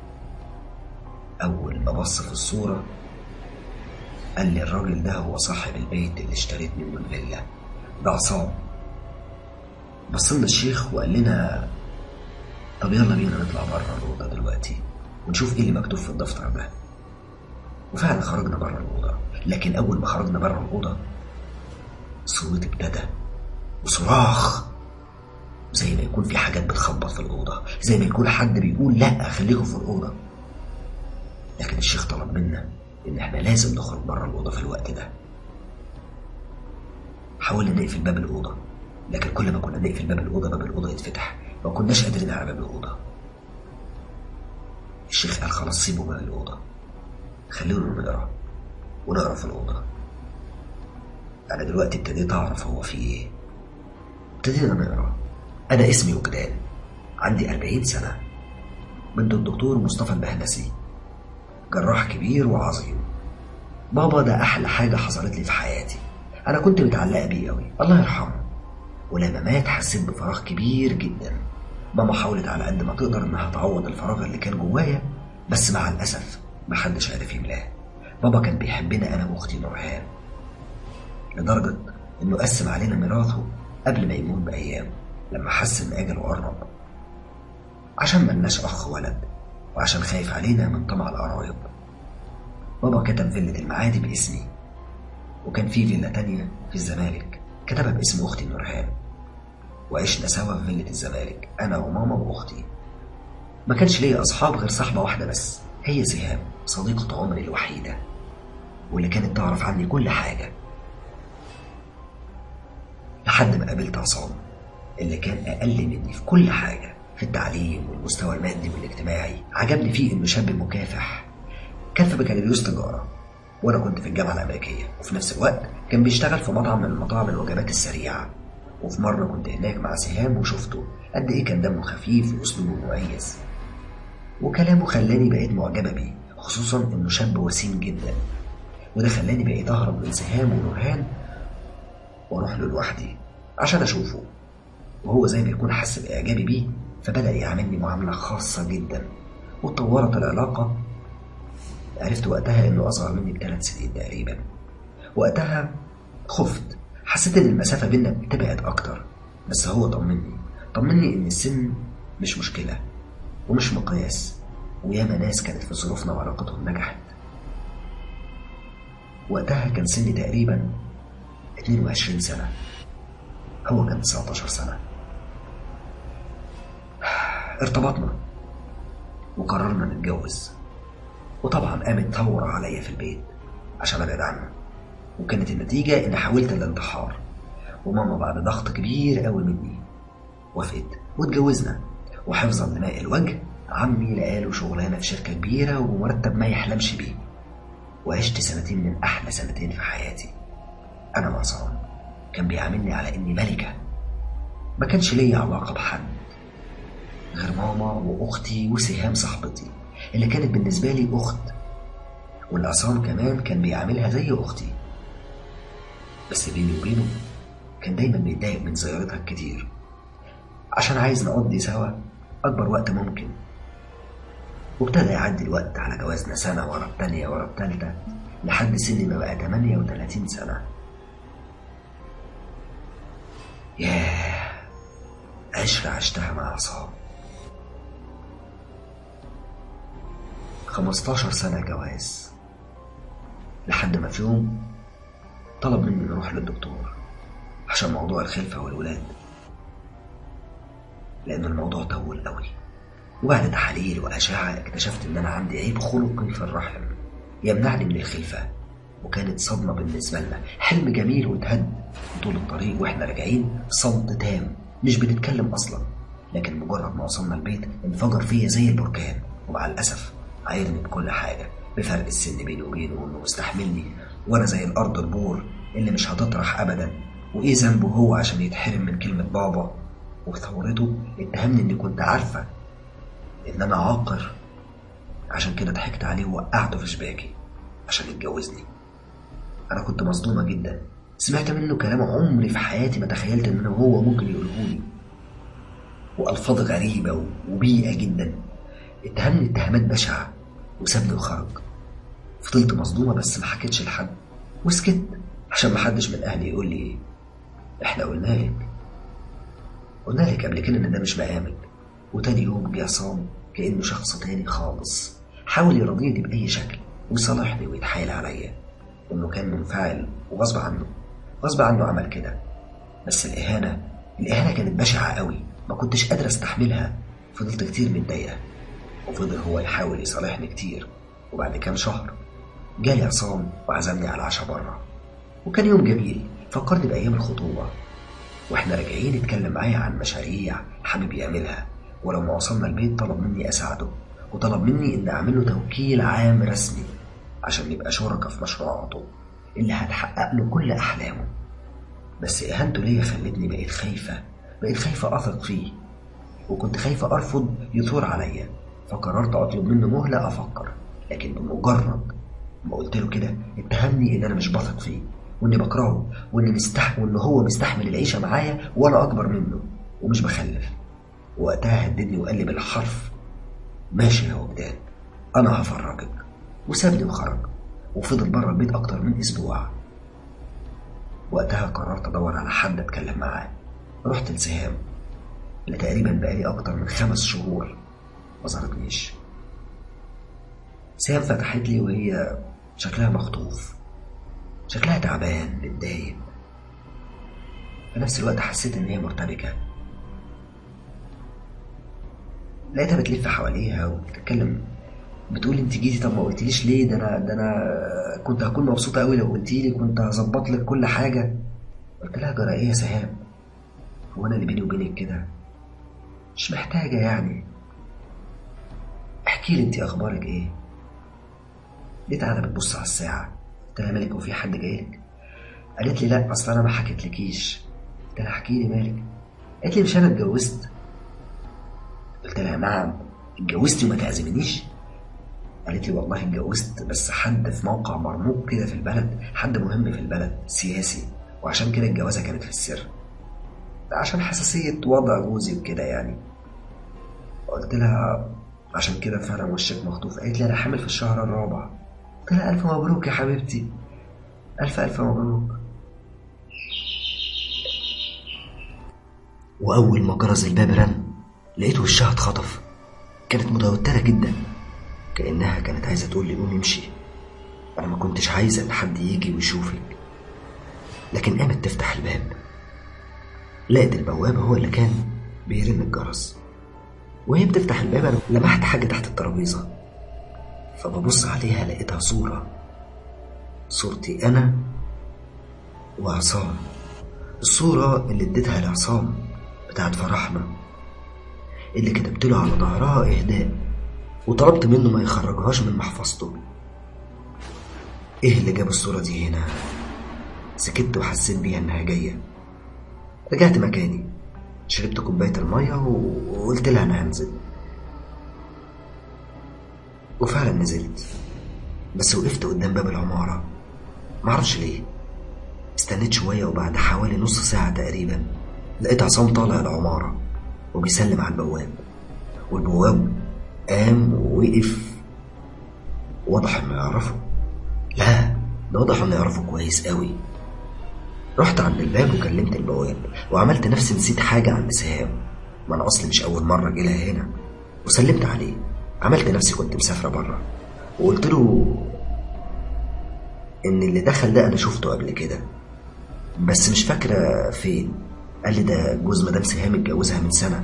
أول ما بص في الصورة قال لي الراجل ده هو صاحب البيت اللي اشتريت منه الفيلا ده عصام بص لنا الشيخ وقال لنا طب يلا بينا نطلع بره الأوضة دلوقتي ونشوف ايه اللي مكتوب في الدفتر ده وفعلا خرجنا بره الأوضة لكن أول ما خرجنا بره الأوضة صوت ابتدى وصراخ زي ما يكون في حاجات بتخبط في الأوضة زي ما يكون حد بيقول لا خليكم في الأوضة لكن الشيخ طلب منا إن إحنا لازم نخرج بره الأوضة في الوقت ده حاولنا نقفل باب الأوضة لكن كل ما كنا نقفل باب الأوضة باب الأوضة يتفتح ما كناش قادرين على باب الأوضة الشيخ قال خلاص سيبوا باب الأوضة خلونا نقرا ونقرا في الأوضة أنا دلوقتي ابتديت أعرف هو في إيه ابتدينا نقرا أنا اسمي وجدان عندي أربعين سنة بنت الدكتور مصطفى البهنسي جراح كبير وعظيم بابا ده أحلى حاجة حصلت لي في حياتي أنا كنت متعلقة بيه أوي الله يرحمه ولما مات حسيت بفراغ كبير جدا ماما حاولت على قد ما تقدر إنها تعوض الفراغ اللي كان جوايا بس مع الأسف محدش عرف يملاه بابا كان بيحبنا أنا وأختي نورهان لدرجة إنه قسم علينا ميراثه قبل ما يموت بأيام لما حس إن أجله قرب عشان ملناش أخ ولد وعشان خايف علينا من طمع القرايب بابا كتب فيلة المعادي باسمي وكان في فيلا تانية في الزمالك كتبها باسم أختي نورهان وعشنا سوا في فيلة الزمالك أنا وماما وأختي ما كانش ليا أصحاب غير صاحبة واحدة بس هي سهام صديقة عمري الوحيدة واللي كانت تعرف عني كل حاجة لحد ما قابلت عصام اللي كان أقل مني في كل حاجة في التعليم والمستوى المادي والاجتماعي عجبني فيه إنه شاب مكافح كان في بكالوريوس تجارة وأنا كنت في الجامعة الأمريكية وفي نفس الوقت كان بيشتغل في مطعم من مطاعم الوجبات السريعة وفي مرة كنت هناك مع سهام وشفته قد إيه كان دمه خفيف وأسلوبه مميز وكلامه خلاني بقيت معجبة بيه خصوصا إنه شاب وسيم جدا وده خلاني بقيت أهرب من سهام ونورهان وأروح له لوحدي عشان أشوفه وهو زي ما يكون حس بإعجابي بيه فبدأ يعاملني معاملة خاصة جدا واتطورت العلاقة عرفت وقتها إنه أصغر مني بثلاث سنين تقريبا وقتها خفت حسيت إن المسافة بينا تبعد أكتر بس هو طمني طمني إن السن مش مشكلة ومش مقياس وياما ناس كانت في ظروفنا وعلاقتهم نجحت وقتها كان سني تقريبا 22 سنة هو كان 19 سنة ارتبطنا وقررنا نتجوز وطبعا قامت ثورة عليا في البيت عشان ابعد عنه وكانت النتيجة إن حاولت الانتحار وماما بعد ضغط كبير قوي مني وافقت واتجوزنا وحفظا لماء الوجه عمي لقاله شغلانة في شركة كبيرة ومرتب ما يحلمش بيه وعشت سنتين من أحلى سنتين في حياتي أنا وعصام كان بيعاملني على إني ملكة ما كانش ليا علاقة بحد غير ماما وأختي وسهام صاحبتي اللي كانت بالنسبة لي أخت والعصام كمان كان بيعاملها زي أختي بس بيني وبينه كان دايما بيتضايق من زيارتها الكتير عشان عايز نقضي سوا أكبر وقت ممكن وابتدى يعدي الوقت على جوازنا سنة ورا التانية ورا التالتة لحد سني ما بقى 38 سنة ياه عشرة عشتها مع عصام 15 سنة جواز لحد ما في يوم طلب مني نروح للدكتور عشان موضوع الخلفة والولاد لأن الموضوع طول قوي وبعد تحاليل وأشعة اكتشفت إن أنا عندي عيب خلقي في الرحم يمنعني من الخلفة وكانت صدمة بالنسبة لنا حلم جميل واتهد طول الطريق واحنا راجعين صمت تام مش بنتكلم أصلا لكن مجرد ما وصلنا البيت انفجر فيا زي البركان ومع الأسف عايرني بكل حاجة بفرق السن بيني وبينه وإنه مستحملني وأنا زي الأرض البور اللي مش هتطرح أبدا وإيه ذنبه هو عشان يتحرم من كلمة بابا وفي ثورته اتهمني إني كنت عارفة إن أنا عاقر عشان كده ضحكت عليه ووقعته في شباكي عشان يتجوزني أنا كنت مصدومة جدا سمعت منه كلام عمري في حياتي ما تخيلت إن هو ممكن يقولهولي وألفاظ غريبة وبيئة جدا اتهمني اتهامات بشعة وسابني وخرج فضلت مصدومة بس ما حكيتش لحد وسكت عشان ما حدش من أهلي يقول لي إحنا قلنا لك قلنا لك قبل كده إن ده مش مقامك وتاني يوم جه عصام كأنه شخص تاني خالص حاول يرضيني بأي شكل ويصالحني ويتحايل عليا إنه كان منفعل وغصب عنه غصب عنه عمل كده بس الإهانة الإهانة كانت بشعة قوي ما كنتش قادر أستحملها فضلت كتير متضايقة وفضل هو يحاول يصالحني كتير وبعد كام شهر جالي عصام وعزمني على العشاء بره وكان يوم جميل فكرني بأيام الخطوبة واحنا راجعين اتكلم معايا عن مشاريع حابب يعملها ولما وصلنا البيت طلب مني أساعده وطلب مني إن أعمل له توكيل عام رسمي عشان نبقى شركاء في مشروعاته اللي هتحقق له كل أحلامه بس إهانته ليا خلتني بقيت خايفة بقيت خايفة أثق فيه وكنت خايفة أرفض يثور عليا فقررت أطلب منه مهلة أفكر لكن بمجرد ما قلت له كده اتهمني إن أنا مش بثق فيه وإني بكرهه وإني مستح وإن هو مستحمل العيشة معايا وأنا أكبر منه ومش بخلف وقتها هددني وقال لي بالحرف ماشي يا وجدان أنا هفرجك وسابني وخرج وفضل بره البيت أكتر من أسبوع وقتها قررت أدور على حد أتكلم معاه رحت لسهام اللي تقريبا بقالي أكتر من خمس شهور ما ظهرتنيش سهام فتحت لي وهي شكلها مخطوف شكلها تعبان متضايق في نفس الوقت حسيت إن هي مرتبكة لقيتها بتلف حواليها وبتتكلم بتقول انت جيتي طب ما قلتليش ليه ده انا ده انا كنت هكون مبسوطه قوي لو قلتي لي كنت هظبط لك كل حاجه قلت لها جرى ايه يا سهام هو انا اللي بيني وبينك كده مش محتاجه يعني احكي لي انت اخبارك ايه لقيت قاعده بتبص على الساعه قلت لها مالك وفي حد جايلك قالت لي لا اصل انا ما حكيتلكيش قلت لها احكي لي مالك قالت لي مش انا اتجوزت قلت لها نعم اتجوزتي وما تعزمنيش قالت لي والله اتجوزت بس حد في موقع مرموق كده في البلد حد مهم في البلد سياسي وعشان كده الجوازة كانت في السر عشان حساسية وضع جوزي وكده يعني قلت لها عشان كده فعلا وشك مخطوف قالت لي انا حامل في الشهر الرابع قلت لها الف مبروك يا حبيبتي الف الف مبروك واول ما جرس الباب رن لقيت وشها اتخطف كانت متوترة جدا كأنها كانت عايزة تقول لي قوم امشي أنا ما كنتش عايزة إن حد يجي ويشوفك لكن قامت تفتح الباب لقيت البواب هو اللي كان بيرن الجرس وهي بتفتح الباب أنا لمحت حاجة تحت الترابيزة فببص عليها لقيتها صورة صورتي أنا وعصام الصورة اللي اديتها لعصام بتاعت فرحنا اللي كتبت له على ظهرها إهداء وطلبت منه ما يخرجهاش من محفظته إيه اللي جاب الصورة دي هنا سكت وحسيت بيها إنها جاية رجعت مكاني شربت كوباية المية وقلت لها أنا هنزل وفعلا نزلت بس وقفت قدام باب العمارة معرفش ليه استنيت شوية وبعد حوالي نص ساعة تقريبا لقيت عصام طالع العمارة وبيسلم على البواب والبواب قام ووقف واضح انه يعرفه لا ده واضح انه يعرفه كويس قوي رحت عند الباب وكلمت البواب وعملت نفسي نسيت حاجة عند سهام ما انا اصلي مش اول مرة اجيلها هنا وسلمت عليه عملت نفسي كنت مسافرة بره وقلت له ان اللي دخل ده انا شفته قبل كده بس مش فاكرة فين قال لي ده جوز مدام سهام اتجوزها من سنة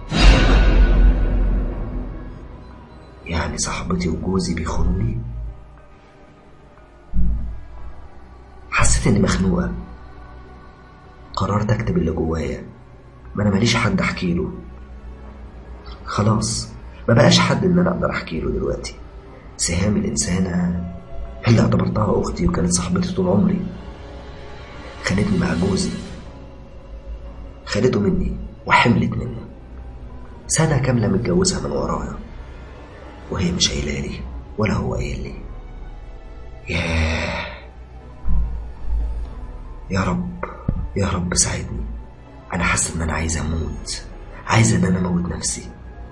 يعني صاحبتي وجوزي بيخونوني حسيت اني مخنوقة قررت اكتب اللي جوايا ما انا ماليش حد احكي له خلاص ما بقاش حد ان انا اقدر احكي له دلوقتي سهام الانسانة اللي اعتبرتها اختي وكانت صاحبتي طول عمري خانتني مع جوزي خدته مني وحملت منه سنة كاملة متجوزها من ورايا وهي مش قايلة لي ولا هو قايل لي ياه يا رب يا رب ساعدني انا حاسس ان انا عايز اموت عايز ان انا اموت نفسي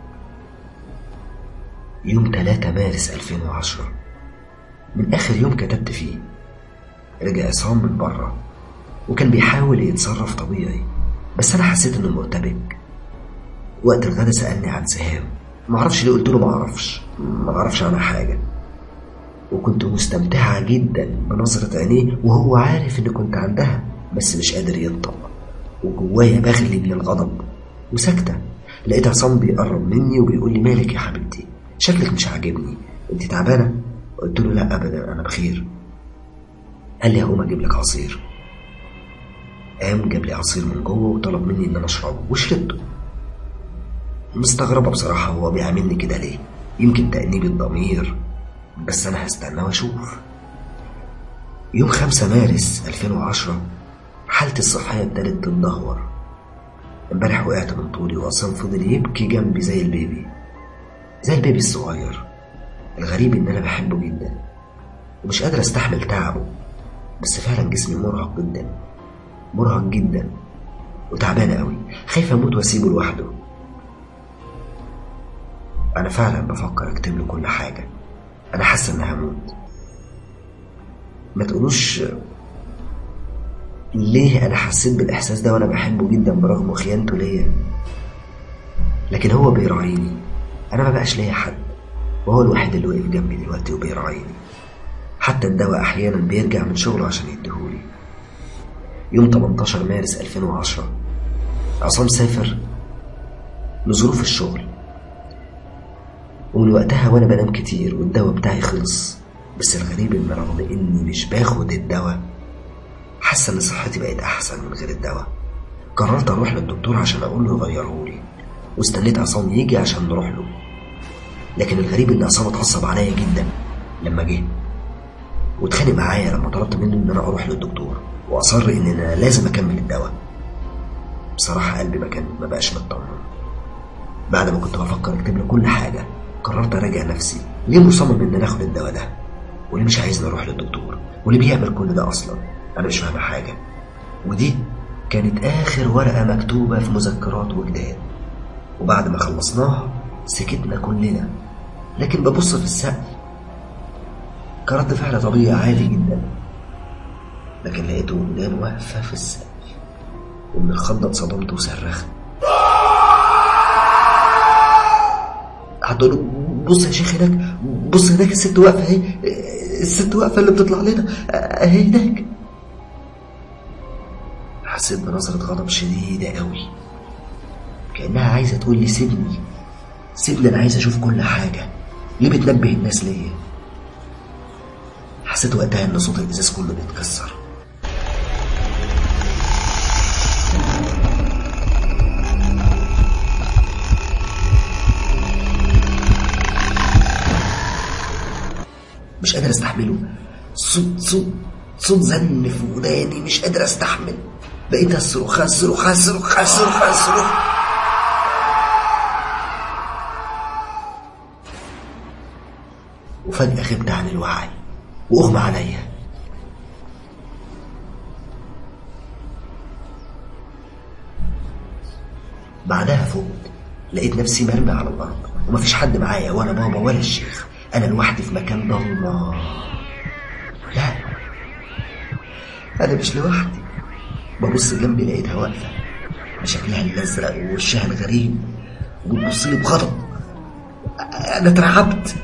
يوم 3 مارس 2010 من اخر يوم كتبت فيه رجع عصام من بره وكان بيحاول يتصرف طبيعي بس انا حسيت انه مرتبك وقت الغدا سالني عن سهام معرفش ليه قلت له معرفش معرفش عنها حاجه وكنت مستمتعة جدا بنظرة عينيه وهو عارف إن كنت عندها بس مش قادر ينطق وجوايا بغلي من الغضب وساكتة لقيت عصام بيقرب مني وبيقول لي مالك يا حبيبتي شكلك مش عاجبني انت تعبانة قلت له لا ابدا انا بخير قال لي هقوم اجيب لك عصير قام جاب لي عصير من جوه وطلب مني ان انا اشربه وشربته مستغربة بصراحة هو بيعاملني كده ليه يمكن تأنيب الضمير بس أنا هستنى وأشوف يوم 5 مارس 2010 حالتي الصحية ابتدت تتدهور امبارح وقعت من طولي وعصام فضل يبكي جنبي زي البيبي زي البيبي الصغير الغريب إن أنا بحبه جدا ومش قادر أستحمل تعبه بس فعلا جسمي مرهق جدا مرهق جدا وتعبان قوي خايف أموت وأسيبه لوحده أنا فعلا بفكر أكتب له كل حاجة أنا حاسة إني هموت ما تقولوش ليه أنا حسيت بالإحساس ده وأنا بحبه جدا برغم خيانته ليا لكن هو بيراعيني أنا ما بقاش ليا حد وهو الوحيد اللي واقف جنبي دلوقتي وبيراعيني حتى الدواء أحيانا بيرجع من شغله عشان يديهولي يوم 18 مارس 2010 عصام سافر لظروف الشغل ومن وقتها وانا بنام كتير والدواء بتاعي خلص بس الغريب ان رغم اني مش باخد الدواء حاسه ان صحتي بقت احسن من غير الدواء قررت اروح للدكتور عشان اقول له يغيرهولي واستنيت عصام يجي عشان نروح له لكن الغريب ان عصام اتعصب عليا جدا لما جه واتخانق معايا لما طلبت منه ان انا اروح للدكتور واصر ان انا لازم اكمل الدواء بصراحه قلبي ما كان ما بقاش مطمن بعد ما كنت بفكر اكتب له كل حاجه قررت اراجع نفسي ليه مصمم ان انا اخد الدواء ده وليه مش عايزني اروح للدكتور وليه بيعمل كل ده اصلا انا مش فاهمه حاجه ودي كانت اخر ورقه مكتوبه في مذكرات وجدان وبعد ما خلصناها سكتنا كلنا لكن ببص في السقف كرد فعل طبيعي عادي جدا لكن لقيته وجدان واقفه في السقف ومن الخضه اتصدمت وصرخت هتقول له بص يا شيخ هناك بص هناك الست واقفه اهي الست واقفه اللي بتطلع لنا اهي هناك حسيت بنظرة غضب شديدة قوي كأنها عايزة تقول لي سيبني سيبني أنا عايز أشوف كل حاجة ليه بتنبه الناس ليا حسيت وقتها إن صوت الإزاز كله بيتكسر مش قادر استحمله صوت صوت صوت زن في وداني مش قادر استحمل بقيت اصرخ اصرخ اصرخ اصرخ اصرخ وفجأة غبت عن الوعي وأغمى عليا بعدها فقت لقيت نفسي مرمي على الأرض ومفيش حد معايا ولا بابا ولا الشيخ أنا لوحدي في مكان ضلمة لا أنا مش لوحدي ببص جنبي لقيتها واقفة بشكلها الأزرق ووشها الغريب وبتبص لي بغضب أنا اترعبت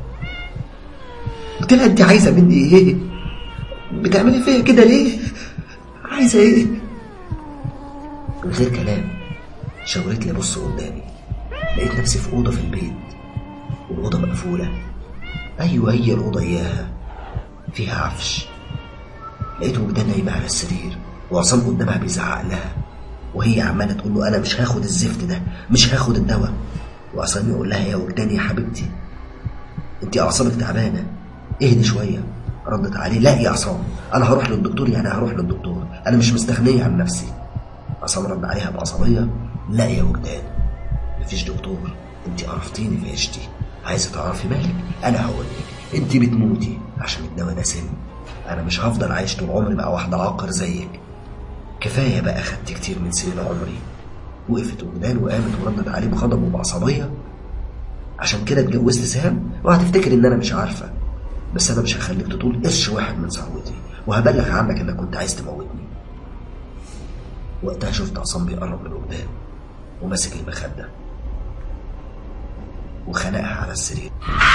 قلت لها أنت عايزة مني إيه؟ بتعملي فيا كده ليه؟ عايزة إيه؟ من غير كلام شاورت لي ابص قدامي لقيت نفسي في اوضه في البيت والاوضه مقفوله ايوه هي الاوضه اياها فيها عفش لقيت وجدان نايمه على السرير وعصام قدامها بيزعق لها وهي عماله تقول له انا مش هاخد الزفت ده مش هاخد الدواء وعصام يقول لها يا وجدان يا حبيبتي انت اعصابك تعبانه اهدي شويه ردت عليه لا يا عصام انا هروح للدكتور يعني هروح للدكتور انا مش مستغنيه عن نفسي عصام رد عليها بعصبية لا يا وجدان مفيش دكتور انت قرفتيني في عيشتي عايزة تعرفي مالك انا هقول لك انت بتموتي عشان الدواء ده سم انا مش هفضل عايش طول عمري مع واحدة عاقر زيك كفاية بقى خدت كتير من سنين عمري وقفت وجدان وقامت وردت عليه بغضب وبعصبية عشان كده اتجوزت سام وهتفتكر ان انا مش عارفة بس انا مش هخليك تطول قرش واحد من ثروتي وهبلغ عنك انك كنت عايز تموتني وقتها شفت عصام بيقرب من قدام وماسك المخدة وخنقها على السرير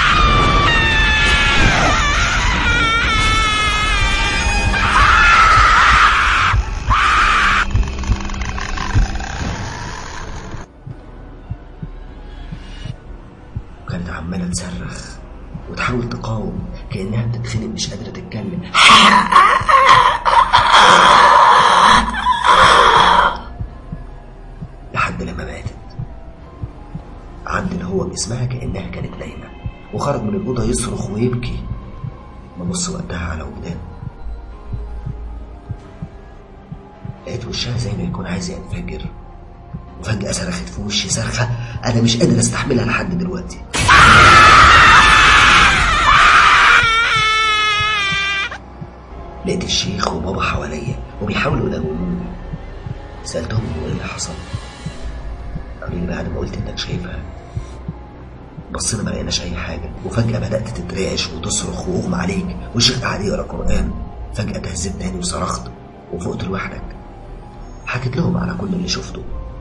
وكانت عمالة تصرخ وتحاول تقاوم كأنها بتتخنق مش قادرة تتكلم لحد لما ماتت عدل هو جسمها كأنها كانت نايمة وخرج من الأوضة يصرخ ويبكي ببص وقتها على وجدان لقيت وشها زي ما يكون عايز ينفجر وفجأة صرخت في وشي صرخة أنا مش قادر أستحملها لحد دلوقتي لقيت الشيخ وبابا حواليا وبيحاولوا يقوموني سألتهم هو ايه اللي حصل قالوا لي بعد ما قلت انك شايفها بصينا ما لقيناش اي حاجه وفجاه بدات تترعش وتصرخ واغمى عليك والشيخ قعد يقرا قران فجاه تهزت تاني وصرخت وفقت لوحدك حكيت لهم على كل اللي شفته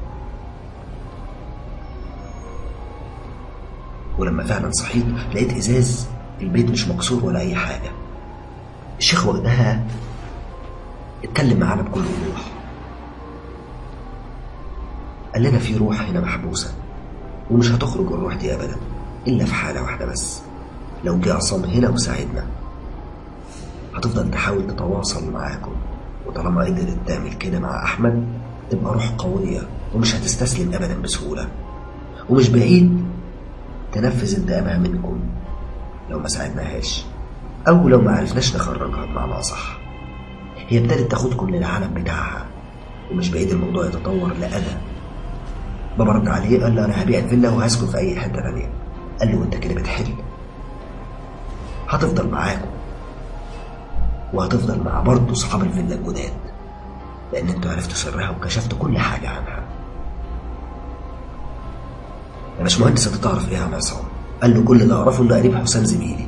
ولما فعلا صحيت لقيت ازاز البيت مش مكسور ولا اي حاجه الشيخ وقتها اتكلم معانا بكل وضوح قال لنا في روح هنا محبوسة ومش هتخرج الروح دي أبدا إلا في حالة واحدة بس لو جه عصام هنا وساعدنا هتفضل تحاول تتواصل معاكم وطالما قدرت تعمل كده مع أحمد تبقى روح قوية ومش هتستسلم أبدا بسهولة ومش بعيد تنفذ انتقامها منكم لو ما ساعدناهاش أو لو ما عرفناش نخرجها بمعنى صح هي ابتدت تاخدكم للعالم بتاعها ومش بعيد الموضوع يتطور لأذى بابا رد عليه قال له انا هبيع الفيلا وهسكن في اي حته تانيه قال له انت كده بتحل هتفضل معاكم وهتفضل مع برضه اصحاب الفيلا الجداد لان انتوا عرفتوا سرها وكشفتوا كل حاجه عنها يا باشمهندس انت تعرف ايه عن عصام قال له كل اللي اعرفه انه قريب حسام زميلي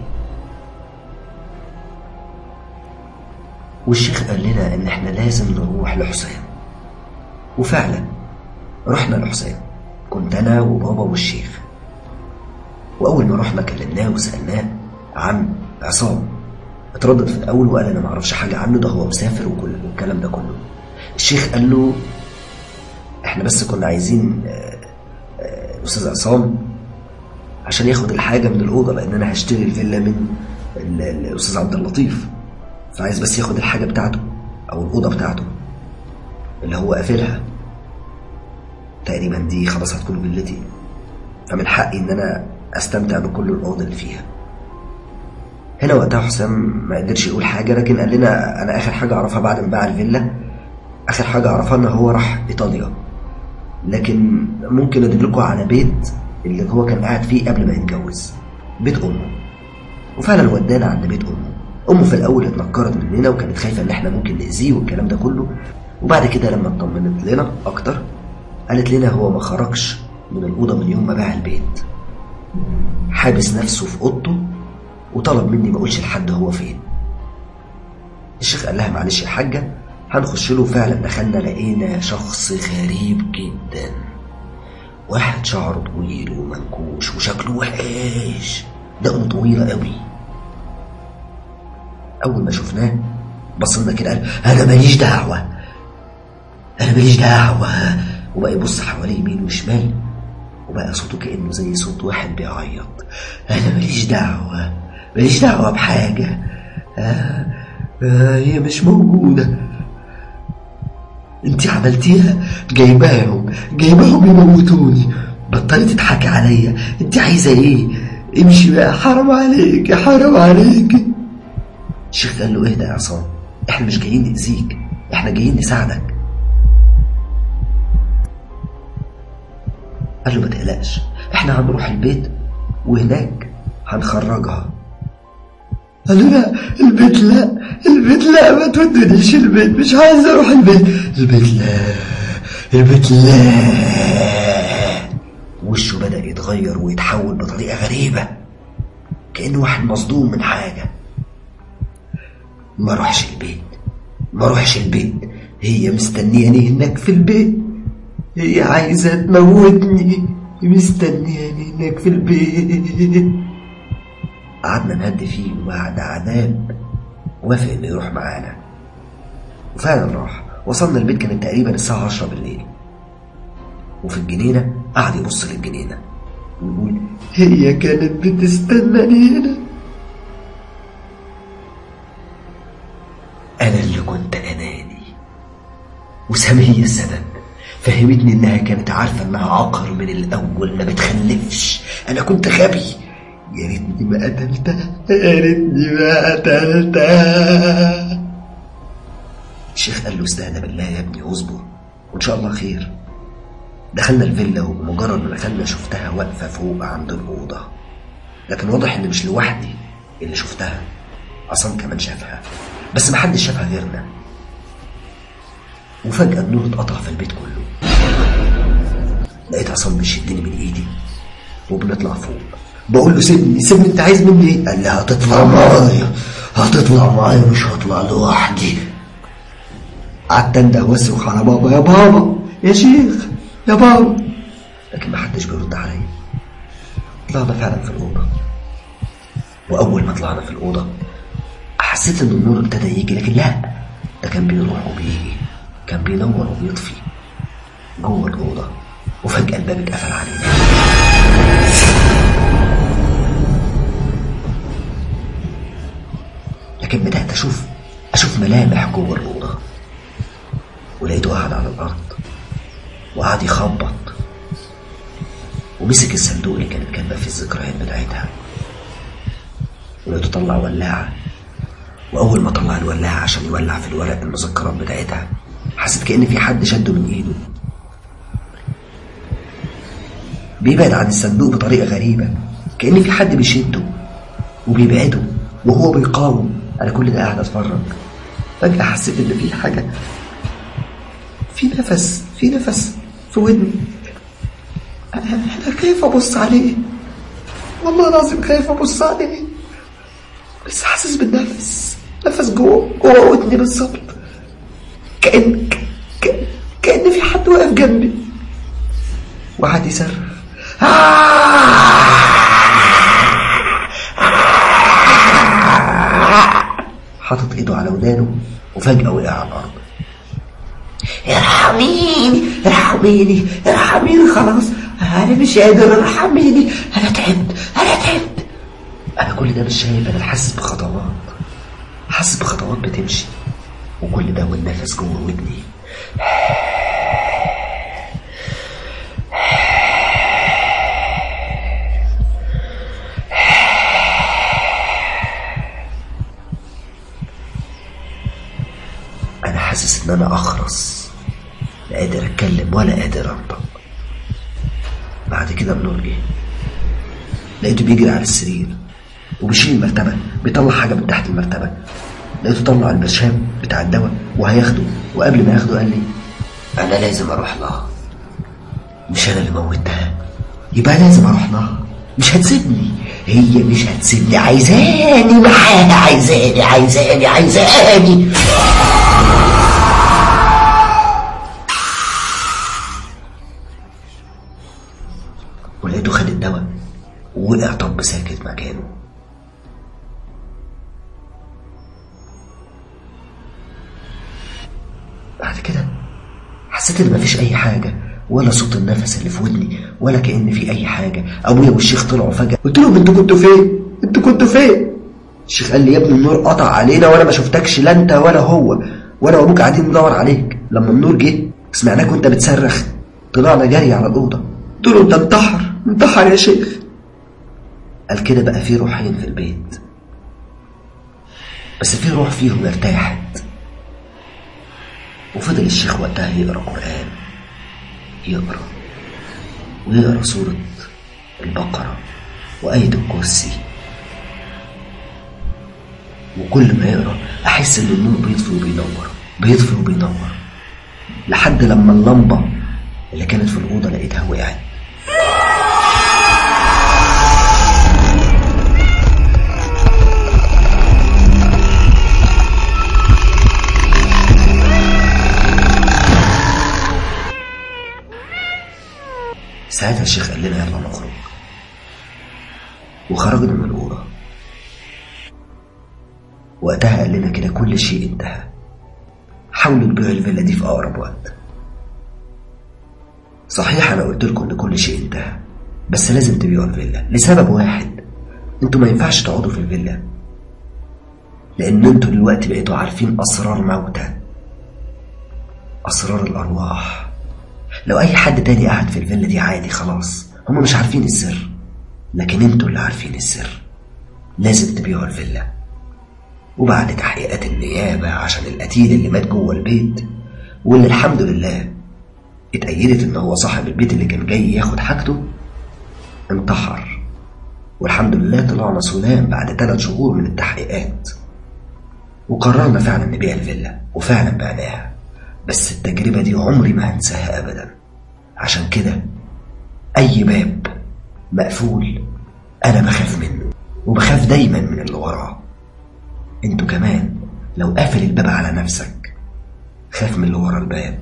والشيخ قال لنا ان احنا لازم نروح لحسام وفعلا رحنا لحسام كنت انا وبابا والشيخ واول ما رحنا كلمناه وسالناه عن عصام اتردد في الاول وقال انا ما اعرفش حاجه عنه ده هو مسافر وكل والكلام ده كله الشيخ قال له احنا بس كنا عايزين آه، آه، الاستاذ عصام عشان ياخد الحاجه من الاوضه لان انا هشتري الفيلا من ال- ال- الاستاذ عبد اللطيف فعايز بس ياخد الحاجه بتاعته او الاوضه بتاعته اللي هو قافلها تقريبا دي خلاص هتكون فيلتي فمن حقي ان انا استمتع بكل الاوضه اللي فيها هنا وقتها حسام ما قدرش يقول حاجه لكن قال لنا انا اخر حاجه اعرفها بعد ما باع الفيلا اخر حاجه اعرفها ان هو راح ايطاليا لكن ممكن ادلكوا على بيت اللي هو كان قاعد فيه قبل ما يتجوز بيت امه وفعلا ودانا عند بيت امه امه في الاول اتنكرت مننا وكانت خايفه ان احنا ممكن ناذيه والكلام ده كله وبعد كده لما اطمنت لنا اكتر قالت لنا هو ما خرجش من الأوضة من يوم ما باع البيت حابس نفسه في أوضته وطلب مني ما أقولش لحد هو فين الشيخ قال لها معلش يا حاجة هنخش له فعلا دخلنا لقينا شخص غريب جدا واحد شعره طويل ومنكوش وشكله وحش دقنه طويلة قوي أول ما شفناه بصلنا كده قال أنا ماليش دعوة أنا ماليش دعوة وبقى يبص حواليه يمين وشمال وبقى صوته كأنه زي صوت واحد بيعيط أنا ماليش دعوة ماليش دعوة بحاجة آه آه هي مش موجودة انت عملتيها جايباهم جايباهم يموتوني بطلي تضحكي عليا انت عايزة ايه امشي بقى حرام عليك حرام عليك الشيخ قال له اهدى يا عصام احنا مش جايين نأذيك احنا جايين نساعدك قال له ما تقلقش احنا هنروح البيت وهناك هنخرجها قال له لا البيت لا البيت لا ما تودنيش البيت مش عايز اروح البيت البيت لا البيت لا وشه بدأ يتغير ويتحول بطريقة غريبة كأنه واحد مصدوم من حاجة ما روحش البيت ما روحش البيت هي مستنياني هناك في البيت هي عايزة تموتني مستنياني هناك في البيت قعدنا نهدي فيه وبعد عذاب وافق انه يروح معانا وفعلا راح وصلنا البيت كانت تقريبا الساعة 10 بالليل وفي الجنينة قعد يبص للجنينة ويقول هي كانت بتستناني هنا أنا اللي كنت أناني وسام هي السبب فهمتني إنها كانت عارفة إنها عقر من الأول ما بتخلفش أنا كنت غبي يا ريتني ما قتلتها يا ريتني ما قتلتها الشيخ قال له استهدى بالله يا ابني واصبر وإن شاء الله خير دخلنا الفيلا ومجرد ما دخلنا شفتها واقفة فوق عند الأوضة لكن واضح إن مش لوحدي اللي شفتها عصام كمان شافها بس محدش شافها غيرنا وفجأة النور اتقطع في البيت كله لقيت عصام بيشدني من ايدي وبنطلع فوق بقول له سيبني سيبني انت عايز مني ايه؟ قال لي هتطلع معايا هتطلع معايا مش هطلع لوحدي قعدت انده واصرخ على بابا يا بابا يا شيخ يا بابا لكن محدش بيرد عليا طلعنا فعلا في الأوضة وأول ما طلعنا في الأوضة حسيت إن النور ابتدى يجي لكن لا ده كان بيروح وبيجي كان بينور وبيطفي جوه الأوضة وفجأة الباب اتقفل علينا لكن بدأت أشوف أشوف ملامح جوه الأوضة ولقيته قاعد على الأرض وقعد يخبط ومسك الصندوق اللي كانت كاتبة فيه الذكريات بتاعتها ولقيته طلع ولاعة وأول ما طلع الولاعة عشان يولع في الورق المذكرات بتاعتها حسيت كأن في حد شده من إيده بيبعد عن الصندوق بطريقة غريبة كأن في حد بيشده وبيبعده وهو بيقاوم أنا كل ده قاعد أتفرج فجأة حسيت إن في حاجة في نفس في نفس في ودني أنا خايف أبص عليه والله العظيم خايف أبص عليه بس حاسس بالنفس نفس جوه جوه ودني بالظبط كأن كأن كأن في حد واقف جنبي وقعد يصرخ حاطط ايده على ودانه وفجأة وقع على الأرض ارحميني ارحميني ارحميني خلاص انا مش قادر ارحميني انا تعبت انا تعبت انا كل ده مش شايف انا حاسس بخطوات حاسس بخطوات بتمشي وكل ده والنفس جوه ودني انا حاسس ان انا اخرس لا قادر اتكلم ولا قادر انطق بعد كده النور جه لقيته بيجري على السرير وبيشيل المرتبة بيطلع حاجة من تحت المرتبة لقيته طلع البرشام بتاع الدواء وهياخده وقبل ما ياخده قال لي أنا لازم أروح لها مش أنا اللي موتها يبقى لازم أروح لها مش هتسيبني هي مش هتسيبني عايزاني معاها عايزاني عايزاني عايزاني ولقيته خد الدواء ووقع طب ساكت مكانه بعد كده حسيت ان مفيش اي حاجه ولا صوت النفس اللي في ودني ولا كأن في اي حاجه ابويا والشيخ طلعوا فجاه قلت لهم انتوا كنتوا فين انتوا كنتوا فين الشيخ قال لي يا ابني النور قطع علينا وانا ما شفتكش لا انت ولا هو وانا وابوك قاعدين ندور عليك لما النور جه سمعناك وانت بتصرخ طلعنا جري على الاوضه قلت له انت انتحر انتحر يا شيخ قال كده بقى في روحين في البيت بس في روح فيهم ارتاحت وفضل الشيخ وقتها يقرا قران يقرا ويقرا سوره البقره وايه الكرسي وكل ما يقرا احس ان النور بيطفي وبينور بيطفي وبينور لحد لما اللمبه اللي كانت في الاوضه لقيتها وقعت ساعتها الشيخ قال لنا يلا نخرج وخرجنا من الأوضة وقتها قال لنا كده كل شيء انتهى حاولوا تبيعوا الفيلا دي في أقرب وقت صحيح أنا قلت لكم إن كل شيء انتهى بس لازم تبيعوا الفيلا لسبب واحد انتوا ما ينفعش تقعدوا في الفيلا لأن انتوا دلوقتي بقيتوا عارفين أسرار موتى أسرار الأرواح لو أي حد تاني قاعد في الفيلا دي عادي خلاص هما مش عارفين السر لكن انتوا اللي عارفين السر لازم تبيعوا الفيلا وبعد تحقيقات النيابة عشان القتيل اللي مات جوه البيت واللي الحمد لله اتأيدت ان هو صاحب البيت اللي كان جاي ياخد حاجته انتحر والحمد لله طلعنا سلام بعد ثلاث شهور من التحقيقات وقررنا فعلا نبيع الفيلا وفعلا بعناها بس التجربة دي عمري ما هنساها أبدا عشان كده أي باب مقفول أنا بخاف منه وبخاف دايما من اللي وراه انتوا كمان لو قافل الباب على نفسك خاف من اللي ورا الباب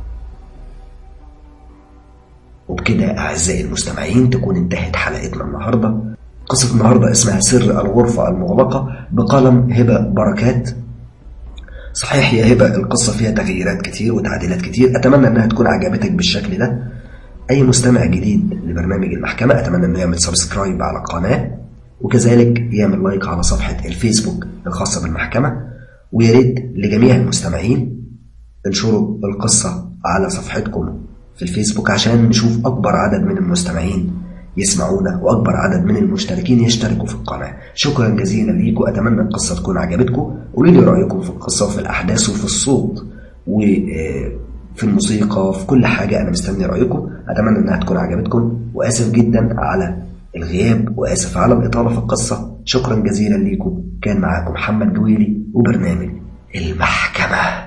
وبكده أعزائي المستمعين تكون انتهت حلقتنا النهاردة قصة النهاردة اسمها سر الغرفة المغلقة بقلم هبة بركات صحيح يا هبة القصة فيها تغييرات كتير وتعديلات كتير أتمنى أنها تكون عجبتك بالشكل ده أي مستمع جديد لبرنامج المحكمة أتمنى أنه يعمل سبسكرايب على القناة وكذلك يعمل لايك على صفحة الفيسبوك الخاصة بالمحكمة ويا ريت لجميع المستمعين انشروا القصة على صفحتكم في الفيسبوك عشان نشوف أكبر عدد من المستمعين يسمعونا وأكبر عدد من المشتركين يشتركوا في القناة شكرا جزيلا ليكم أتمنى القصة تكون عجبتكم قولوا لي رأيكم في القصة وفي الأحداث وفي الصوت وفي الموسيقى في كل حاجة أنا مستني رأيكم أتمنى أنها تكون عجبتكم وآسف جدا على الغياب وآسف على الإطالة في القصة شكرا جزيلا ليكم كان معاكم محمد دويلي وبرنامج المحكمة